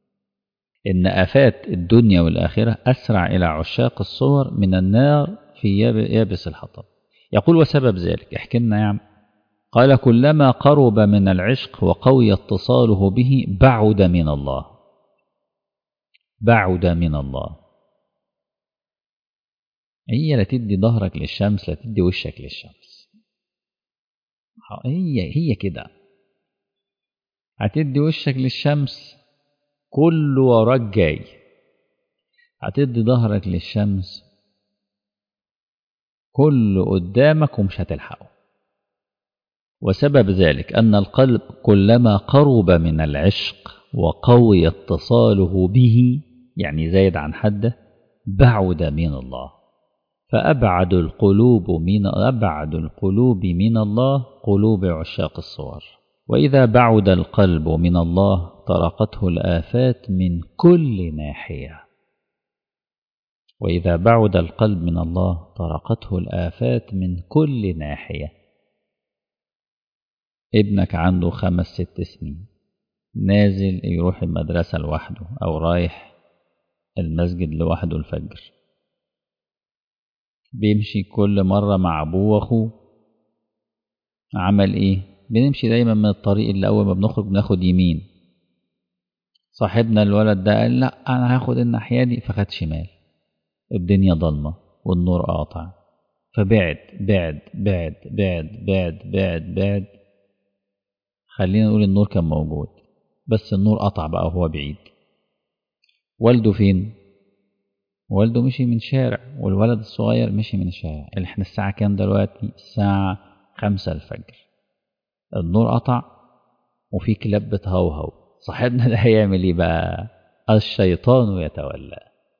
إن آفات الدنيا والآخرة أسرع إلى عشاق الصور من النار في يابس الحطب يقول وسبب ذلك احكي لنا يا عم قال كلما قرب من العشق وقوي اتصاله به بعد من الله بعد من الله هي لا تدي ظهرك للشمس لا تدي وشك للشمس هي هي كده هتدي وشك للشمس كله وراك جاي هتدي ظهرك للشمس كله قدامك ومش هتلحقه وسبب ذلك أن القلب كلما قرب من العشق وقوي اتصاله به يعني زايد عن حده بعد من الله فأبعد القلوب من أبعد القلوب من الله قلوب عشاق الصور وإذا بعد القلب من الله طرقته الآفات من كل ناحية وإذا بعد القلب من الله طرقته الآفات من كل ناحية ابنك عنده خمس ست سنين نازل يروح المدرسة لوحده أو رايح المسجد لوحده الفجر بيمشي كل مرة مع أبوه وأخوه عمل إيه؟ بنمشي دايما من الطريق اللي أول ما بنخرج بناخد يمين صاحبنا الولد ده قال لا أنا هاخد الناحية دي فخد شمال الدنيا ضلمة والنور قاطع فبعد بعد بعد بعد بعد بعد بعد خلينا نقول النور كان موجود بس النور قطع بقى وهو بعيد والده فين والده مشي من شارع والولد الصغير مشي من شارع اللي احنا الساعة كام دلوقتي الساعة خمسة الفجر النور قطع وفي كلاب بتهوهو صاحبنا ده هيعمل ايه بقى الشيطان يتولى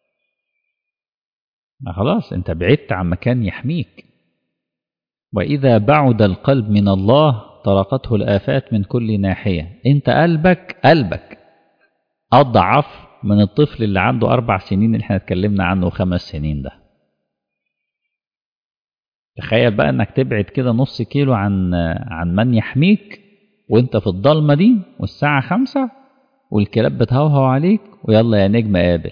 ما خلاص انت بعدت عن مكان يحميك وإذا بعد القلب من الله طرقته الآفات من كل ناحية انت قلبك قلبك أضعف من الطفل اللي عنده أربع سنين اللي احنا اتكلمنا عنه خمس سنين ده تخيل بقى انك تبعد كده نص كيلو عن عن من يحميك وانت في الضلمة دي والساعة خمسة والكلاب بتهوهو عليك ويلا يا نجم قابل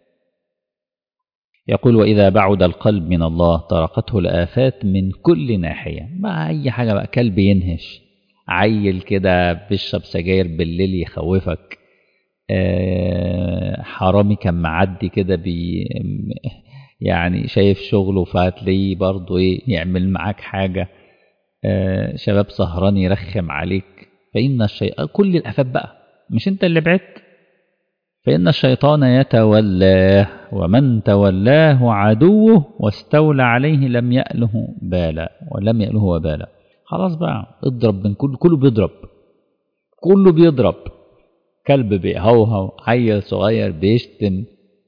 يقول وإذا بعد القلب من الله طرقته الآفات من كل ناحية ما أي حاجة بقى كلب ينهش عيل كده بيشرب سجاير بالليل يخوفك آه حرامي كان معدي كده بي يعني شايف شغله فهتلاقيه برضه ايه يعمل معاك حاجة آه شباب سهران يرخم عليك فإن الشيء كل الآفات بقى مش انت اللي بعدت فإن الشيطان يتولاه ومن تولاه عدوه واستولى عليه لم يأله بالا ولم يأله وبالا خلاص بقى اضرب من كل كله بيضرب كله بيضرب كلب بيهوهو عيل صغير بيشتم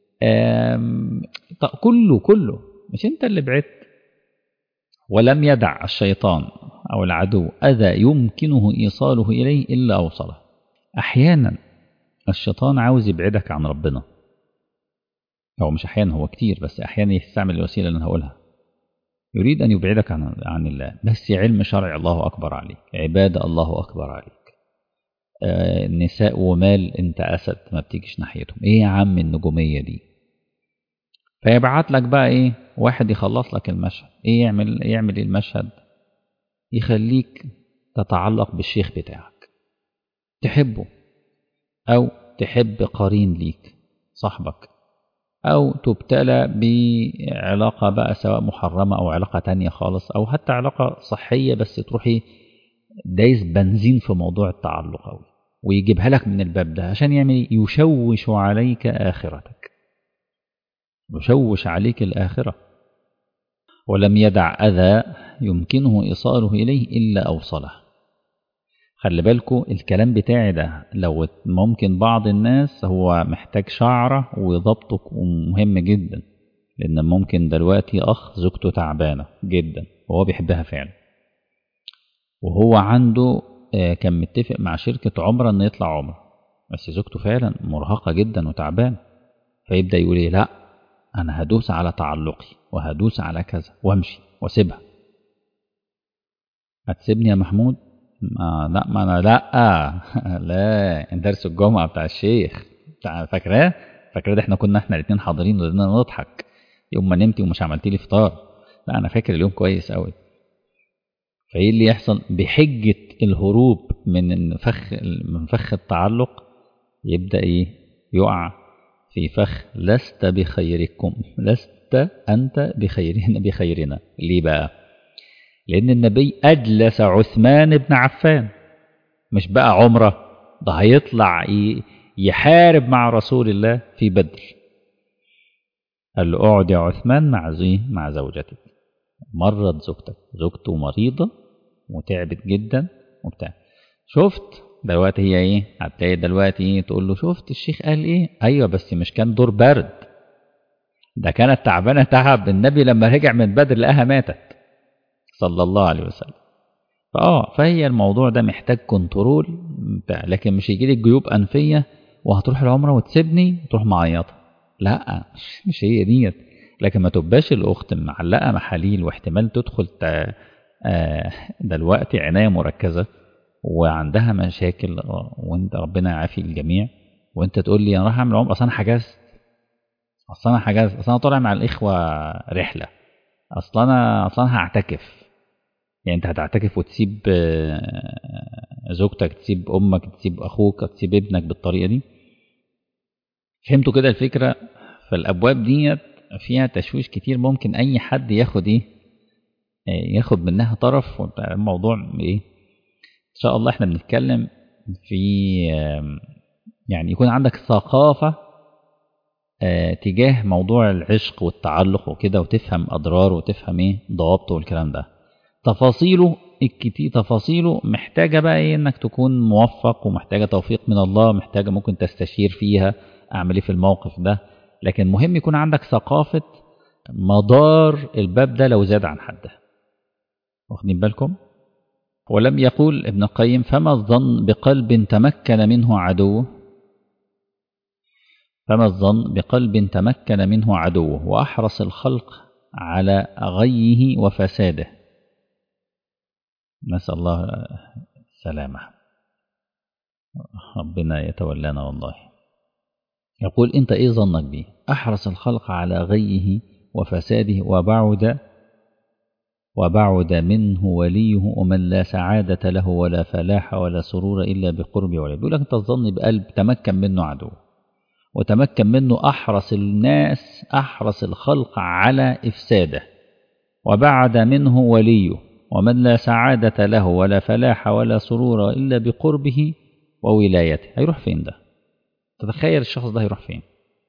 كله كله مش انت اللي بعدت ولم يدع الشيطان أو العدو أذى يمكنه إيصاله إليه إلا أوصله أحيانا الشيطان عاوز يبعدك عن ربنا هو مش أحيانا هو كتير بس أحيانا يستعمل الوسيلة اللي أنا هقولها يريد أن يبعدك عن, عن الله بس علم شرع الله أكبر عليك عبادة الله أكبر عليك آه نساء ومال أنت أسد ما بتيجيش ناحيتهم إيه يا عم النجومية دي فيبعت لك بقى إيه واحد يخلص لك المشهد إيه يعمل يعمل المشهد يخليك تتعلق بالشيخ بتاعك تحبه أو تحب قرين ليك صاحبك أو تبتلى بعلاقة بقى سواء محرمة أو علاقة تانية خالص أو حتى علاقة صحية بس تروحي دايس بنزين في موضوع التعلق أوي ويجيبها لك من الباب ده عشان يعمل يشوش عليك آخرتك يشوش عليك الآخرة ولم يدع أذى يمكنه إيصاله إليه إلا أوصله خلي بالكوا الكلام بتاعي ده لو ممكن بعض الناس هو محتاج شعرة وضبطه مهم جدا لأن ممكن دلوقتي أخ زوجته تعبانة جدا وهو بيحبها فعلا وهو عنده كان متفق مع شركة عمرة إنه يطلع عمرة بس زوجته فعلا مرهقة جدا وتعبانة فيبدأ يقول إيه لأ أنا هدوس على تعلقي وهدوس على كذا وأمشي وأسيبها هتسيبني يا محمود ما لا ما انا لا لا درس الجمعه بتاع الشيخ بتاع فاكراه فاكر احنا كنا احنا الاثنين حاضرين ودنا نضحك يوم ما نمتي ومش عملتي لي فطار لا انا فاكر اليوم كويس قوي فايه اللي يحصل بحجه الهروب من فخ من فخ التعلق يبدا ايه يقع في فخ لست بخيركم لست انت بخيرنا بخيرنا ليه بقى لان النبي اجلس عثمان بن عفان مش بقى عمره ده هيطلع يحارب مع رسول الله في بدر قال له اقعد يا عثمان مع زي مع زوجتك مرض زوجتك زوجته مريضة وتعبت جدا وبتاع شفت دلوقتي هي ايه هتلاقي دلوقتي ايه تقول له شفت الشيخ قال ايه ايوه بس مش كان دور برد ده كانت تعبانه تعب النبي لما رجع من بدر لقاها ماتت صلى الله عليه وسلم فاه فهي الموضوع ده محتاج كنترول بتاع لكن مش يجي لك جيوب انفيه وهتروح العمره وتسيبني وتروح معيطه لا مش هي ديت لكن ما تبقاش الاخت معلقه محاليل واحتمال تدخل دلوقتي عنايه مركزه وعندها مشاكل وانت ربنا يعافي الجميع وانت تقول لي انا رايح اعمل عمره اصل انا حجزت اصل انا حجزت اصل انا طالع مع الاخوه رحله اصل انا اصل انا هعتكف يعني انت هتعتكف وتسيب زوجتك تسيب امك تسيب اخوك تسيب ابنك بالطريقه دي فهمتوا كده الفكره فالابواب ديت فيها تشويش كتير ممكن اي حد ياخد ايه ياخد منها طرف الموضوع ايه ان شاء الله احنا بنتكلم في يعني يكون عندك ثقافه تجاه موضوع العشق والتعلق وكده وتفهم اضراره وتفهم ايه ضوابطه والكلام ده تفاصيله الكتير تفاصيله محتاجه بقى ايه انك تكون موفق ومحتاجه توفيق من الله محتاجه ممكن تستشير فيها اعمل ايه في الموقف ده لكن مهم يكون عندك ثقافه مدار الباب ده لو زاد عن حده واخدين بالكم ولم يقول ابن القيم فما الظن بقلب تمكن منه عدوه فما الظن بقلب تمكن منه عدوه وأحرص الخلق على غيه وفساده نسأل الله السلامة ربنا يتولانا والله يقول انت ايه ظنك بيه احرص الخلق على غيه وفساده وبعد وبعد منه وليه ومن لا سعادة له ولا فلاح ولا سرور إلا بقرب وليه بيقول لك انت تظن بقلب تمكن منه عدو وتمكن منه أحرص الناس أحرص الخلق على إفساده وبعد منه وليه ومن لا سعادة له ولا فلاح ولا سرور إلا بقربه وولايته هيروح فين ده تتخيل الشخص ده هيروح فين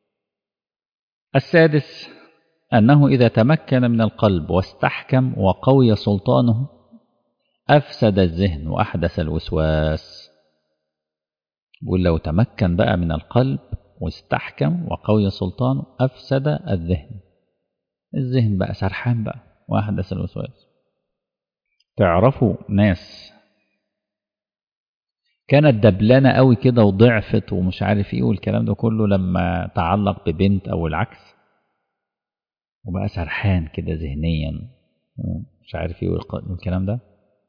السادس أنه إذا تمكن من القلب واستحكم وقوي سلطانه أفسد الذهن وأحدث الوسواس بيقول لو تمكن بقى من القلب واستحكم وقوي سلطانه أفسد الذهن الذهن بقى سرحان بقى وأحدث الوسواس تعرفوا ناس كانت دبلانة قوي كده وضعفت ومش عارف ايه والكلام ده كله لما تعلق ببنت او العكس وبقى سرحان كده ذهنيا مش عارف ايه والكلام ده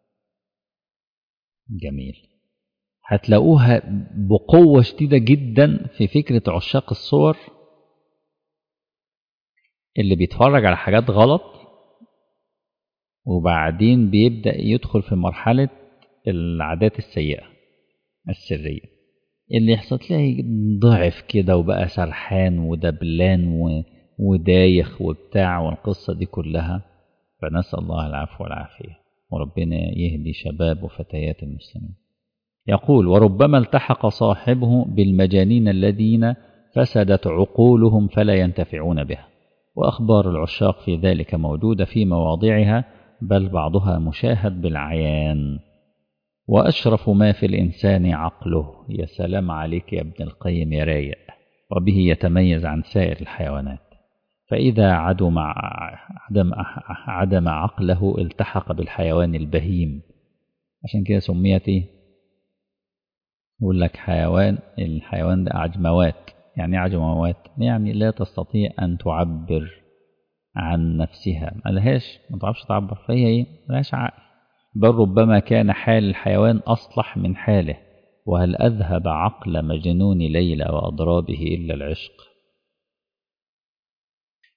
جميل هتلاقوها بقوة شديدة جدا في فكرة عشاق الصور اللي بيتفرج على حاجات غلط وبعدين بيبدأ يدخل في مرحلة العادات السيئة السرية اللي يحصل تلاقي ضعف كده وبقى سرحان ودبلان و... ودايخ وبتاع والقصة دي كلها فنسأل الله العفو والعافية وربنا يهدي شباب وفتيات المسلمين يقول وربما التحق صاحبه بالمجانين الذين فسدت عقولهم فلا ينتفعون بها وأخبار العشاق في ذلك موجودة في مواضعها بل بعضها مشاهد بالعيان وأشرف ما في الإنسان عقله يا سلام عليك يا ابن القيم يا رايق وبه يتميز عن سائر الحيوانات فإذا عدم عدم عدم عقله التحق بالحيوان البهيم عشان كده سميت ايه يقول لك حيوان الحيوان ده أعجموات يعني أعجموات يعني لا تستطيع أن تعبر عن نفسها ملهاش ما تعرفش تعبر فهي ايه ملهاش عقل بل ربما كان حال الحيوان أصلح من حاله وهل أذهب عقل مجنون ليلى وأضرابه إلا العشق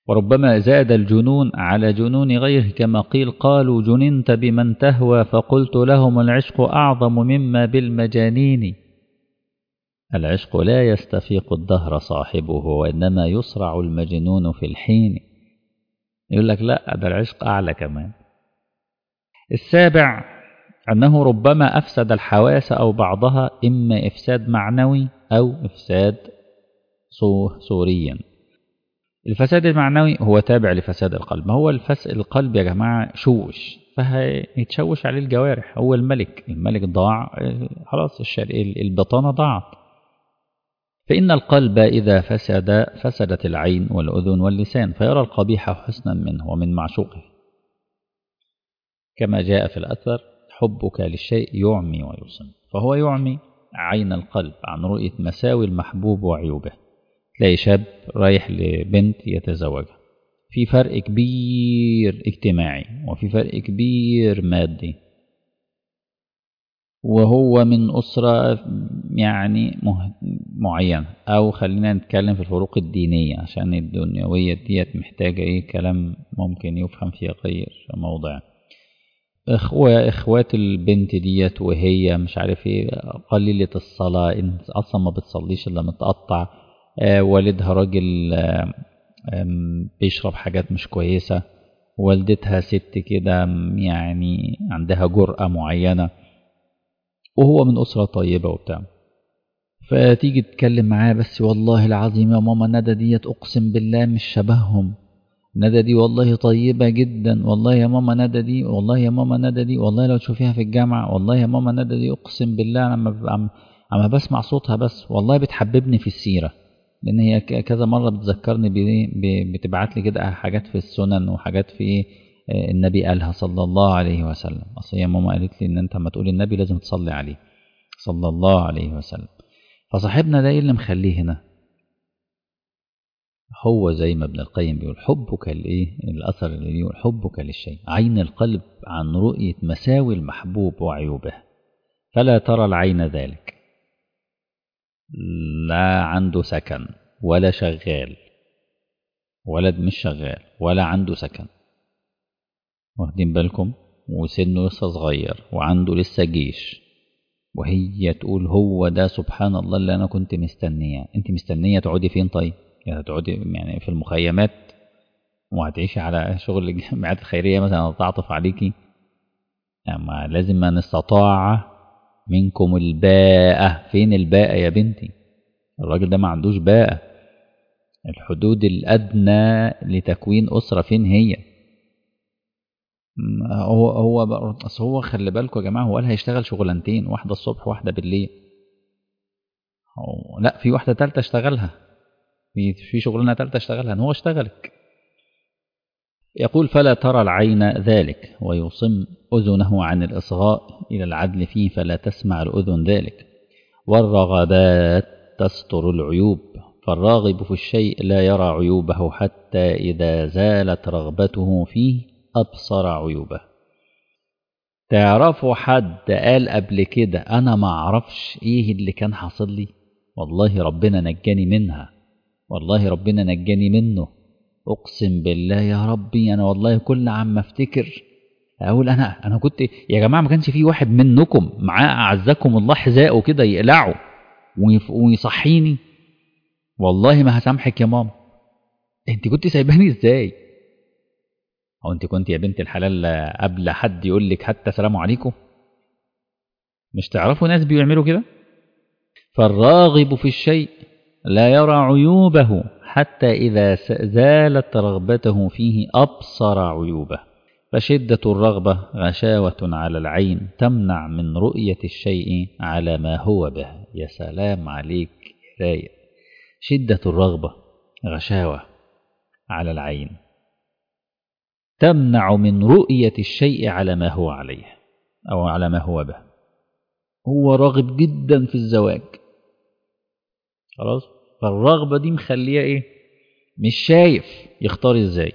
وربما زاد الجنون على جنون غيره كما قيل قالوا جننت بمن تهوى فقلت لهم العشق أعظم مما بالمجانين العشق لا يستفيق الدهر صاحبه وإنما يصرع المجنون في الحين يقول لك لا ده العشق أعلى كمان السابع أنه ربما أفسد الحواس أو بعضها إما إفساد معنوي أو إفساد صوريا الفساد المعنوي هو تابع لفساد القلب ما هو الفس القلب يا جماعة شوش فهيتشوش عليه الجوارح هو الملك الملك ضاع خلاص البطانة ضاعت فإن القلب إذا فسد فسدت العين والأذن واللسان فيرى القبيح حسنا منه ومن معشوقه كما جاء في الأثر حبك للشيء يعمي ويصم فهو يعمي عين القلب عن رؤية مساوي المحبوب وعيوبه تلاقي شاب رايح لبنت يتزوجها في فرق كبير اجتماعي وفي فرق كبير مادي وهو من أسرة يعني معينة أو خلينا نتكلم في الفروق الدينية عشان الدنيوية ديت محتاجة إيه كلام ممكن يفهم في غير موضع إخوة إخوات البنت ديت وهي مش عارف إيه قليلة الصلاة إن أصلا ما بتصليش إلا متقطع آه والدها راجل آه بيشرب حاجات مش كويسة والدتها ست كده يعني عندها جرأة معينة وهو من أسرة طيبة وبتاع فتيجي تتكلم معاه بس والله العظيم يا ماما ندى ديت أقسم بالله مش شبههم ندى دي والله طيبة جدا والله يا ماما ندى دي والله يا ماما ندى دي والله لو تشوفيها في الجامعة والله يا ماما ندى دي أقسم بالله أنا لما أما بسمع صوتها بس والله بتحببني في السيرة لأن هي كذا مرة بتذكرني بتبعت لي كده حاجات في السنن وحاجات في النبي قالها صلى الله عليه وسلم أصل هي ماما قالت لي إن أنت لما تقول النبي لازم تصلي عليه صلى الله عليه وسلم فصاحبنا ده إيه اللي مخليه هنا هو زي ما ابن القيم بيقول حبك لإيه الأثر اللي بيقول حبك للشيء عين القلب عن رؤية مساوي المحبوب وعيوبه فلا ترى العين ذلك لا عنده سكن ولا شغال ولد مش شغال ولا عنده سكن واخدين بالكم وسنه لسه صغير وعنده لسه جيش وهي تقول هو ده سبحان الله اللي انا كنت مستنياه انت مستنيه تقعدي فين طيب يعني تقعدي يعني في المخيمات وهتعيشي على شغل الجمعيات الخيريه مثلا تعطف عليكي اما لازم من استطاع منكم الباءة فين الباءة يا بنتي الراجل ده ما عندوش باءة الحدود الأدنى لتكوين أسرة فين هي هو هو اصل هو خلي بالكم يا جماعه هو قال هيشتغل شغلانتين واحده الصبح واحده بالليل لا في واحده ثالثه اشتغلها في في شغلانه ثالثه اشتغلها ان هو اشتغلك يقول فلا ترى العين ذلك ويصم أذنه عن الإصغاء إلى العدل فيه فلا تسمع الأذن ذلك والرغبات تستر العيوب فالراغب في الشيء لا يرى عيوبه حتى إذا زالت رغبته فيه أبصر عيوبه تعرفوا حد قال قبل كده أنا ما أعرفش إيه اللي كان حاصل لي والله ربنا نجاني منها والله ربنا نجاني منه أقسم بالله يا ربي أنا والله كل عم أفتكر أقول أنا أنا كنت يا جماعة ما كانش في واحد منكم معاه أعزكم الله حذاءه كده يقلعه ويصحيني والله ما هسامحك يا ماما أنت كنت سايباني إزاي؟ أو أنت كنت يا بنت الحلال قبل حد يقول لك حتى سلام عليكم مش تعرفوا ناس بيعملوا كده فالراغب في الشيء لا يرى عيوبه حتى إذا زالت رغبته فيه أبصر عيوبه فشدة الرغبة غشاوة على العين تمنع من رؤية الشيء على ما هو به يا سلام عليك يا رايق شدة الرغبة غشاوة على العين تمنع من رؤية الشيء على ما هو عليه أو على ما هو به هو راغب جدا في الزواج خلاص فالرغبة دي مخليه ايه مش شايف يختار ازاي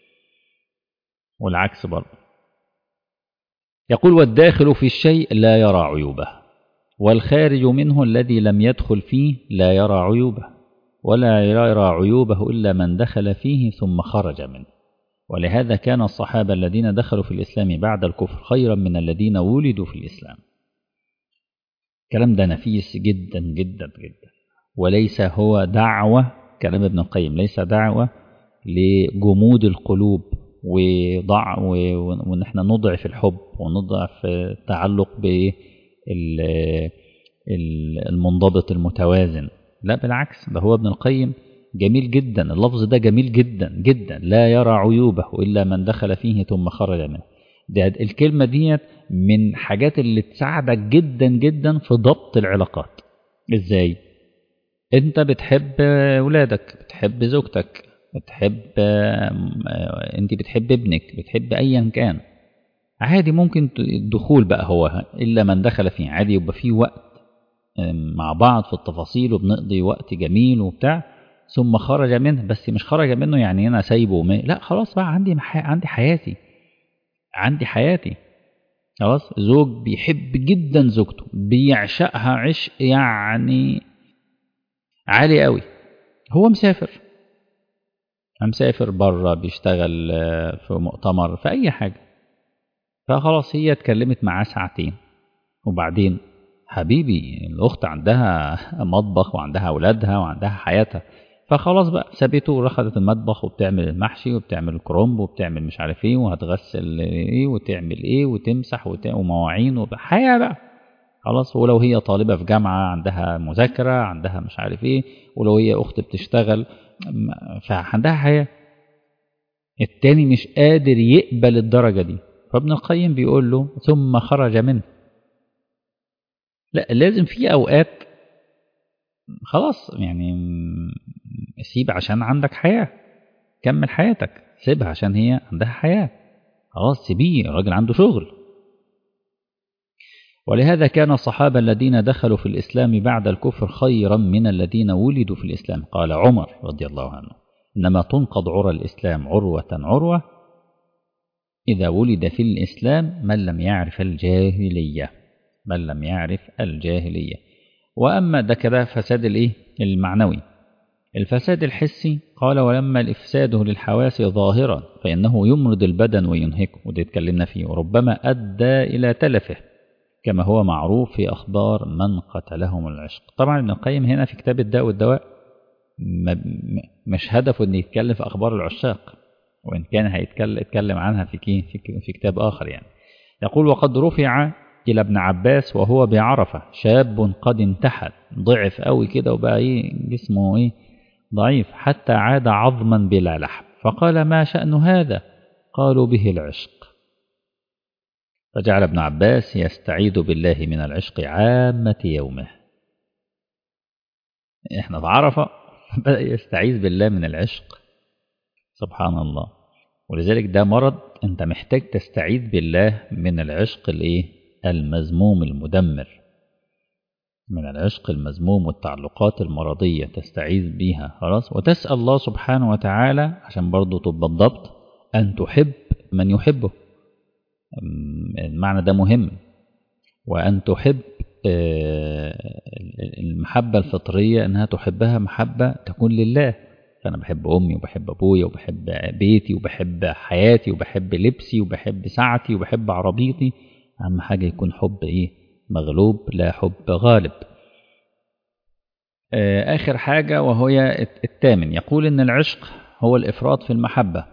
والعكس برضه يقول والداخل في الشيء لا يرى عيوبه والخارج منه الذي لم يدخل فيه لا يرى عيوبه ولا يرى عيوبه إلا من دخل فيه ثم خرج منه ولهذا كان الصحابة الذين دخلوا في الإسلام بعد الكفر خيرا من الذين ولدوا في الإسلام الكلام ده نفيس جدا جدا جدا وليس هو دعوة كلام ابن القيم ليس دعوة لجمود القلوب وضع وان احنا نضعف الحب ونضعف التعلق بالمنضبط المتوازن لا بالعكس ده هو ابن القيم جميل جدا اللفظ ده جميل جدا جدا لا يرى عيوبه إلا من دخل فيه ثم خرج منه ده الكلمة ديت من حاجات اللي تساعدك جدا جدا في ضبط العلاقات ازاي انت بتحب ولادك بتحب زوجتك بتحب انت بتحب ابنك بتحب ايا كان عادي ممكن الدخول بقى هو الا من دخل فيه عادي يبقى فيه وقت مع بعض في التفاصيل وبنقضي وقت جميل وبتاع ثم خرج منه بس مش خرج منه يعني انا سايبه ومي. لا خلاص بقى عندي محي... عندي حياتي عندي حياتي خلاص زوج بيحب جدا زوجته بيعشقها عشق يعني عالي قوي هو مسافر مسافر بره بيشتغل في مؤتمر في اي حاجه فخلاص هي اتكلمت معاه ساعتين وبعدين حبيبي الاخت عندها مطبخ وعندها اولادها وعندها حياتها فخلاص بقى سابته ورخدت المطبخ وبتعمل المحشي وبتعمل الكرنب وبتعمل مش عارف ايه وهتغسل ايه وتعمل ايه وتمسح وت... ومواعين وحياه بقى خلاص ولو هي طالبة في جامعة عندها مذاكرة عندها مش عارف ايه ولو هي أخت بتشتغل فعندها حياة التاني مش قادر يقبل الدرجة دي فابن القيم بيقول له ثم خرج منه لا لازم في أوقات خلاص يعني سيب عشان عندك حياة كمل حياتك سيبها عشان هي عندها حياة خلاص سيبيه الراجل عنده شغل ولهذا كان الصحابة الذين دخلوا في الإسلام بعد الكفر خيرا من الذين ولدوا في الإسلام قال عمر رضي الله عنه إنما تنقض عرى الإسلام عروة عروة إذا ولد في الإسلام من لم يعرف الجاهلية من لم يعرف الجاهلية وأما ده كده فساد الإيه المعنوي الفساد الحسي قال ولما الإفساده للحواس ظاهرا فإنه يمرض البدن وينهكه وده اتكلمنا فيه وربما أدى إلى تلفه كما هو معروف في أخبار من قتلهم العشق طبعا ابن القيم هنا في كتاب الداء والدواء مش هدفه أن يتكلم في أخبار العشاق وإن كان هيتكلم عنها في, في, في كتاب آخر يعني يقول وقد رفع إلى ابن عباس وهو بعرفة شاب قد انتحل ضعف قوي كده وبقى إيه جسمه إيه ضعيف حتى عاد عظما بلا لحم فقال ما شأن هذا قالوا به العشق فجعل ابن عباس يستعيذ بالله من العشق عامة يومه احنا في عرفة بدأ يستعيذ بالله من العشق سبحان الله ولذلك ده مرض انت محتاج تستعيذ بالله من العشق الايه المذموم المدمر من العشق المذموم والتعلقات المرضية تستعيذ بيها خلاص وتسأل الله سبحانه وتعالى عشان برضه تبقى الضبط أن تحب من يحبه المعنى ده مهم وأن تحب المحبة الفطرية أنها تحبها محبة تكون لله فأنا بحب أمي وبحب أبويا وبحب بيتي وبحب حياتي وبحب لبسي وبحب ساعتي وبحب عربيتي أهم حاجة يكون حب إيه مغلوب لا حب غالب آخر حاجة وهي الثامن يقول إن العشق هو الإفراط في المحبة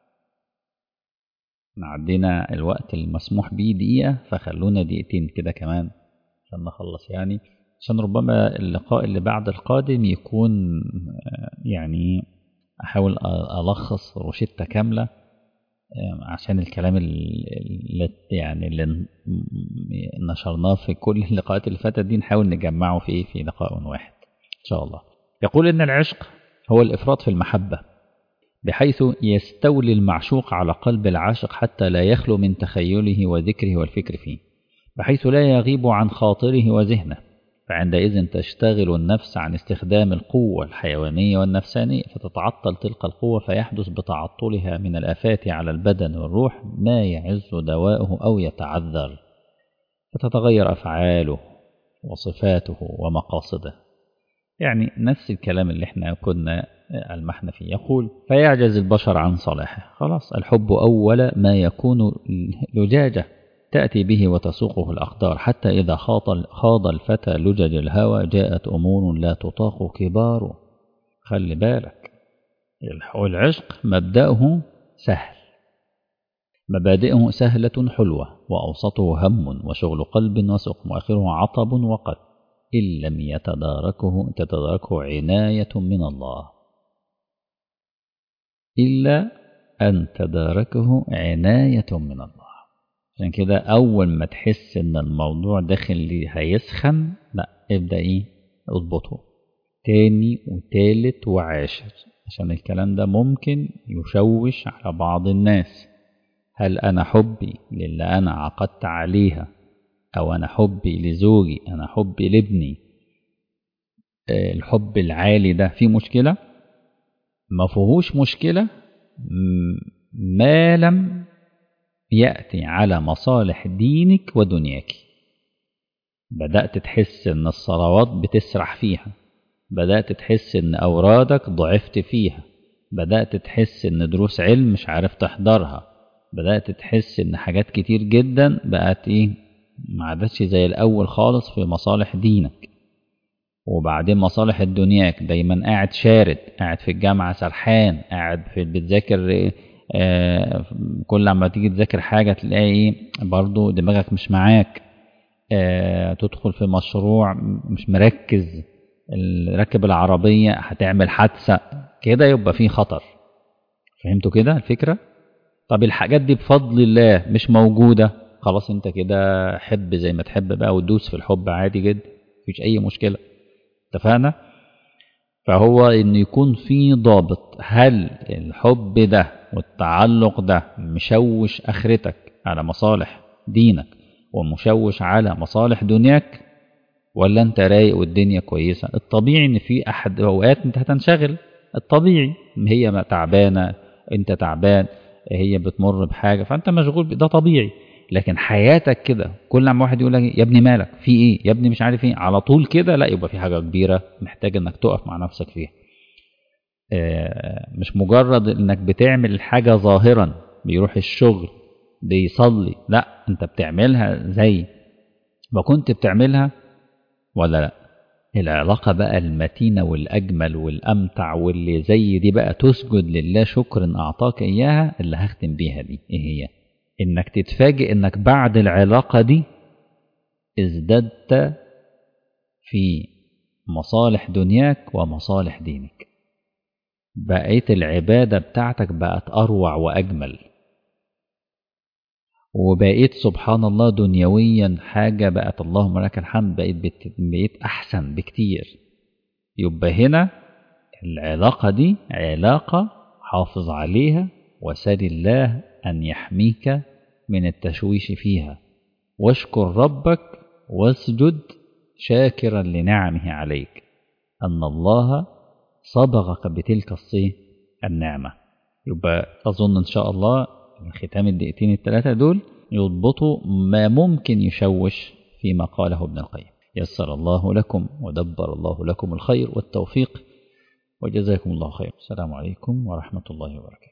عدينا الوقت المسموح به دقيقة فخلونا دقيقتين كده كمان عشان نخلص يعني عشان ربما اللقاء اللي بعد القادم يكون يعني أحاول ألخص روشتة كاملة عشان الكلام اللي يعني اللي نشرناه في كل اللقاءات اللي فاتت دي نحاول نجمعه في في لقاء واحد إن شاء الله يقول إن العشق هو الإفراط في المحبة بحيث يستولي المعشوق على قلب العاشق حتى لا يخلو من تخيله وذكره والفكر فيه بحيث لا يغيب عن خاطره وذهنه فعندئذ تشتغل النفس عن استخدام القوة الحيوانية والنفسانية فتتعطل تلك القوة فيحدث بتعطلها من الآفات على البدن والروح ما يعز دواؤه أو يتعذر فتتغير أفعاله وصفاته ومقاصده يعني نفس الكلام اللي احنا كنا المحنا فيه يقول فيعجز البشر عن صلاحه خلاص الحب أول ما يكون لجاجة تأتي به وتسوقه الأقدار حتى إذا خاض, خاض الفتى لجج الهوى جاءت أمور لا تطاق كبار خلي بالك والعشق مبدأه سهل مبادئه سهلة حلوة وأوسطه هم وشغل قلب وسقم وآخره عطب وقد إن لم يتداركه تتداركه عناية من الله إلا أن تداركه عناية من الله عشان كده أول ما تحس إن الموضوع داخل لي هيسخن لا ابدأ إيه اضبطه تاني وتالت وعاشر عشان الكلام ده ممكن يشوش على بعض الناس هل أنا حبي للي أنا عقدت عليها أو أنا حبي لزوجي أنا حبي لابني الحب العالي ده فيه مشكلة ما فيهوش مشكلة ما لم يأتي على مصالح دينك ودنياك بدأت تحس إن الصلوات بتسرح فيها بدأت تحس إن أورادك ضعفت فيها بدأت تحس إن دروس علم مش عارف تحضرها بدأت تحس إن حاجات كتير جدا بقت إيه ما عادتش زي الأول خالص في مصالح دينك وبعدين مصالح الدنياك دايما قاعد شارد قاعد في الجامعة سرحان قاعد في بتذاكر آه كل لما تيجي تذاكر حاجة تلاقي ايه برضو دماغك مش معاك آه تدخل في مشروع مش مركز راكب العربية هتعمل حادثة كده يبقى فيه خطر فهمتوا كده الفكرة طب الحاجات دي بفضل الله مش موجودة خلاص انت كده حب زي ما تحب بقى وتدوس في الحب عادي جدا مفيش اي مشكلة اتفقنا فهو ان يكون في ضابط هل الحب ده والتعلق ده مشوش اخرتك على مصالح دينك ومشوش على مصالح دنياك ولا انت رايق والدنيا كويسة الطبيعي ان في احد اوقات انت هتنشغل الطبيعي هي تعبانة انت تعبان هي بتمر بحاجة فانت مشغول ده طبيعي لكن حياتك كده كل لما واحد يقول لك يا ابني مالك في ايه يا ابني مش عارف ايه على طول كده لا يبقى في حاجه كبيره محتاج انك تقف مع نفسك فيها مش مجرد انك بتعمل حاجه ظاهرا بيروح الشغل بيصلي لا انت بتعملها زي ما كنت بتعملها ولا لا العلاقة بقى المتينة والأجمل والأمتع واللي زي دي بقى تسجد لله شكر أعطاك إياها اللي هختم بيها دي إيه هي؟ انك تتفاجئ انك بعد العلاقة دي ازددت في مصالح دنياك ومصالح دينك بقيت العبادة بتاعتك بقت أروع وأجمل وبقيت سبحان الله دنيويا حاجة بقت اللهم لك الحمد بقيت, بقيت أحسن بكتير يبقى هنا العلاقة دي علاقة حافظ عليها وسل الله أن يحميك من التشويش فيها واشكر ربك واسجد شاكرا لنعمه عليك أن الله صبغك بتلك الصيه النعمة يبقى أظن إن شاء الله ختام الدقيقتين الثلاثة دول يضبطوا ما ممكن يشوش فيما قاله ابن القيم يسر الله لكم ودبر الله لكم الخير والتوفيق وجزاكم الله خير السلام عليكم ورحمة الله وبركاته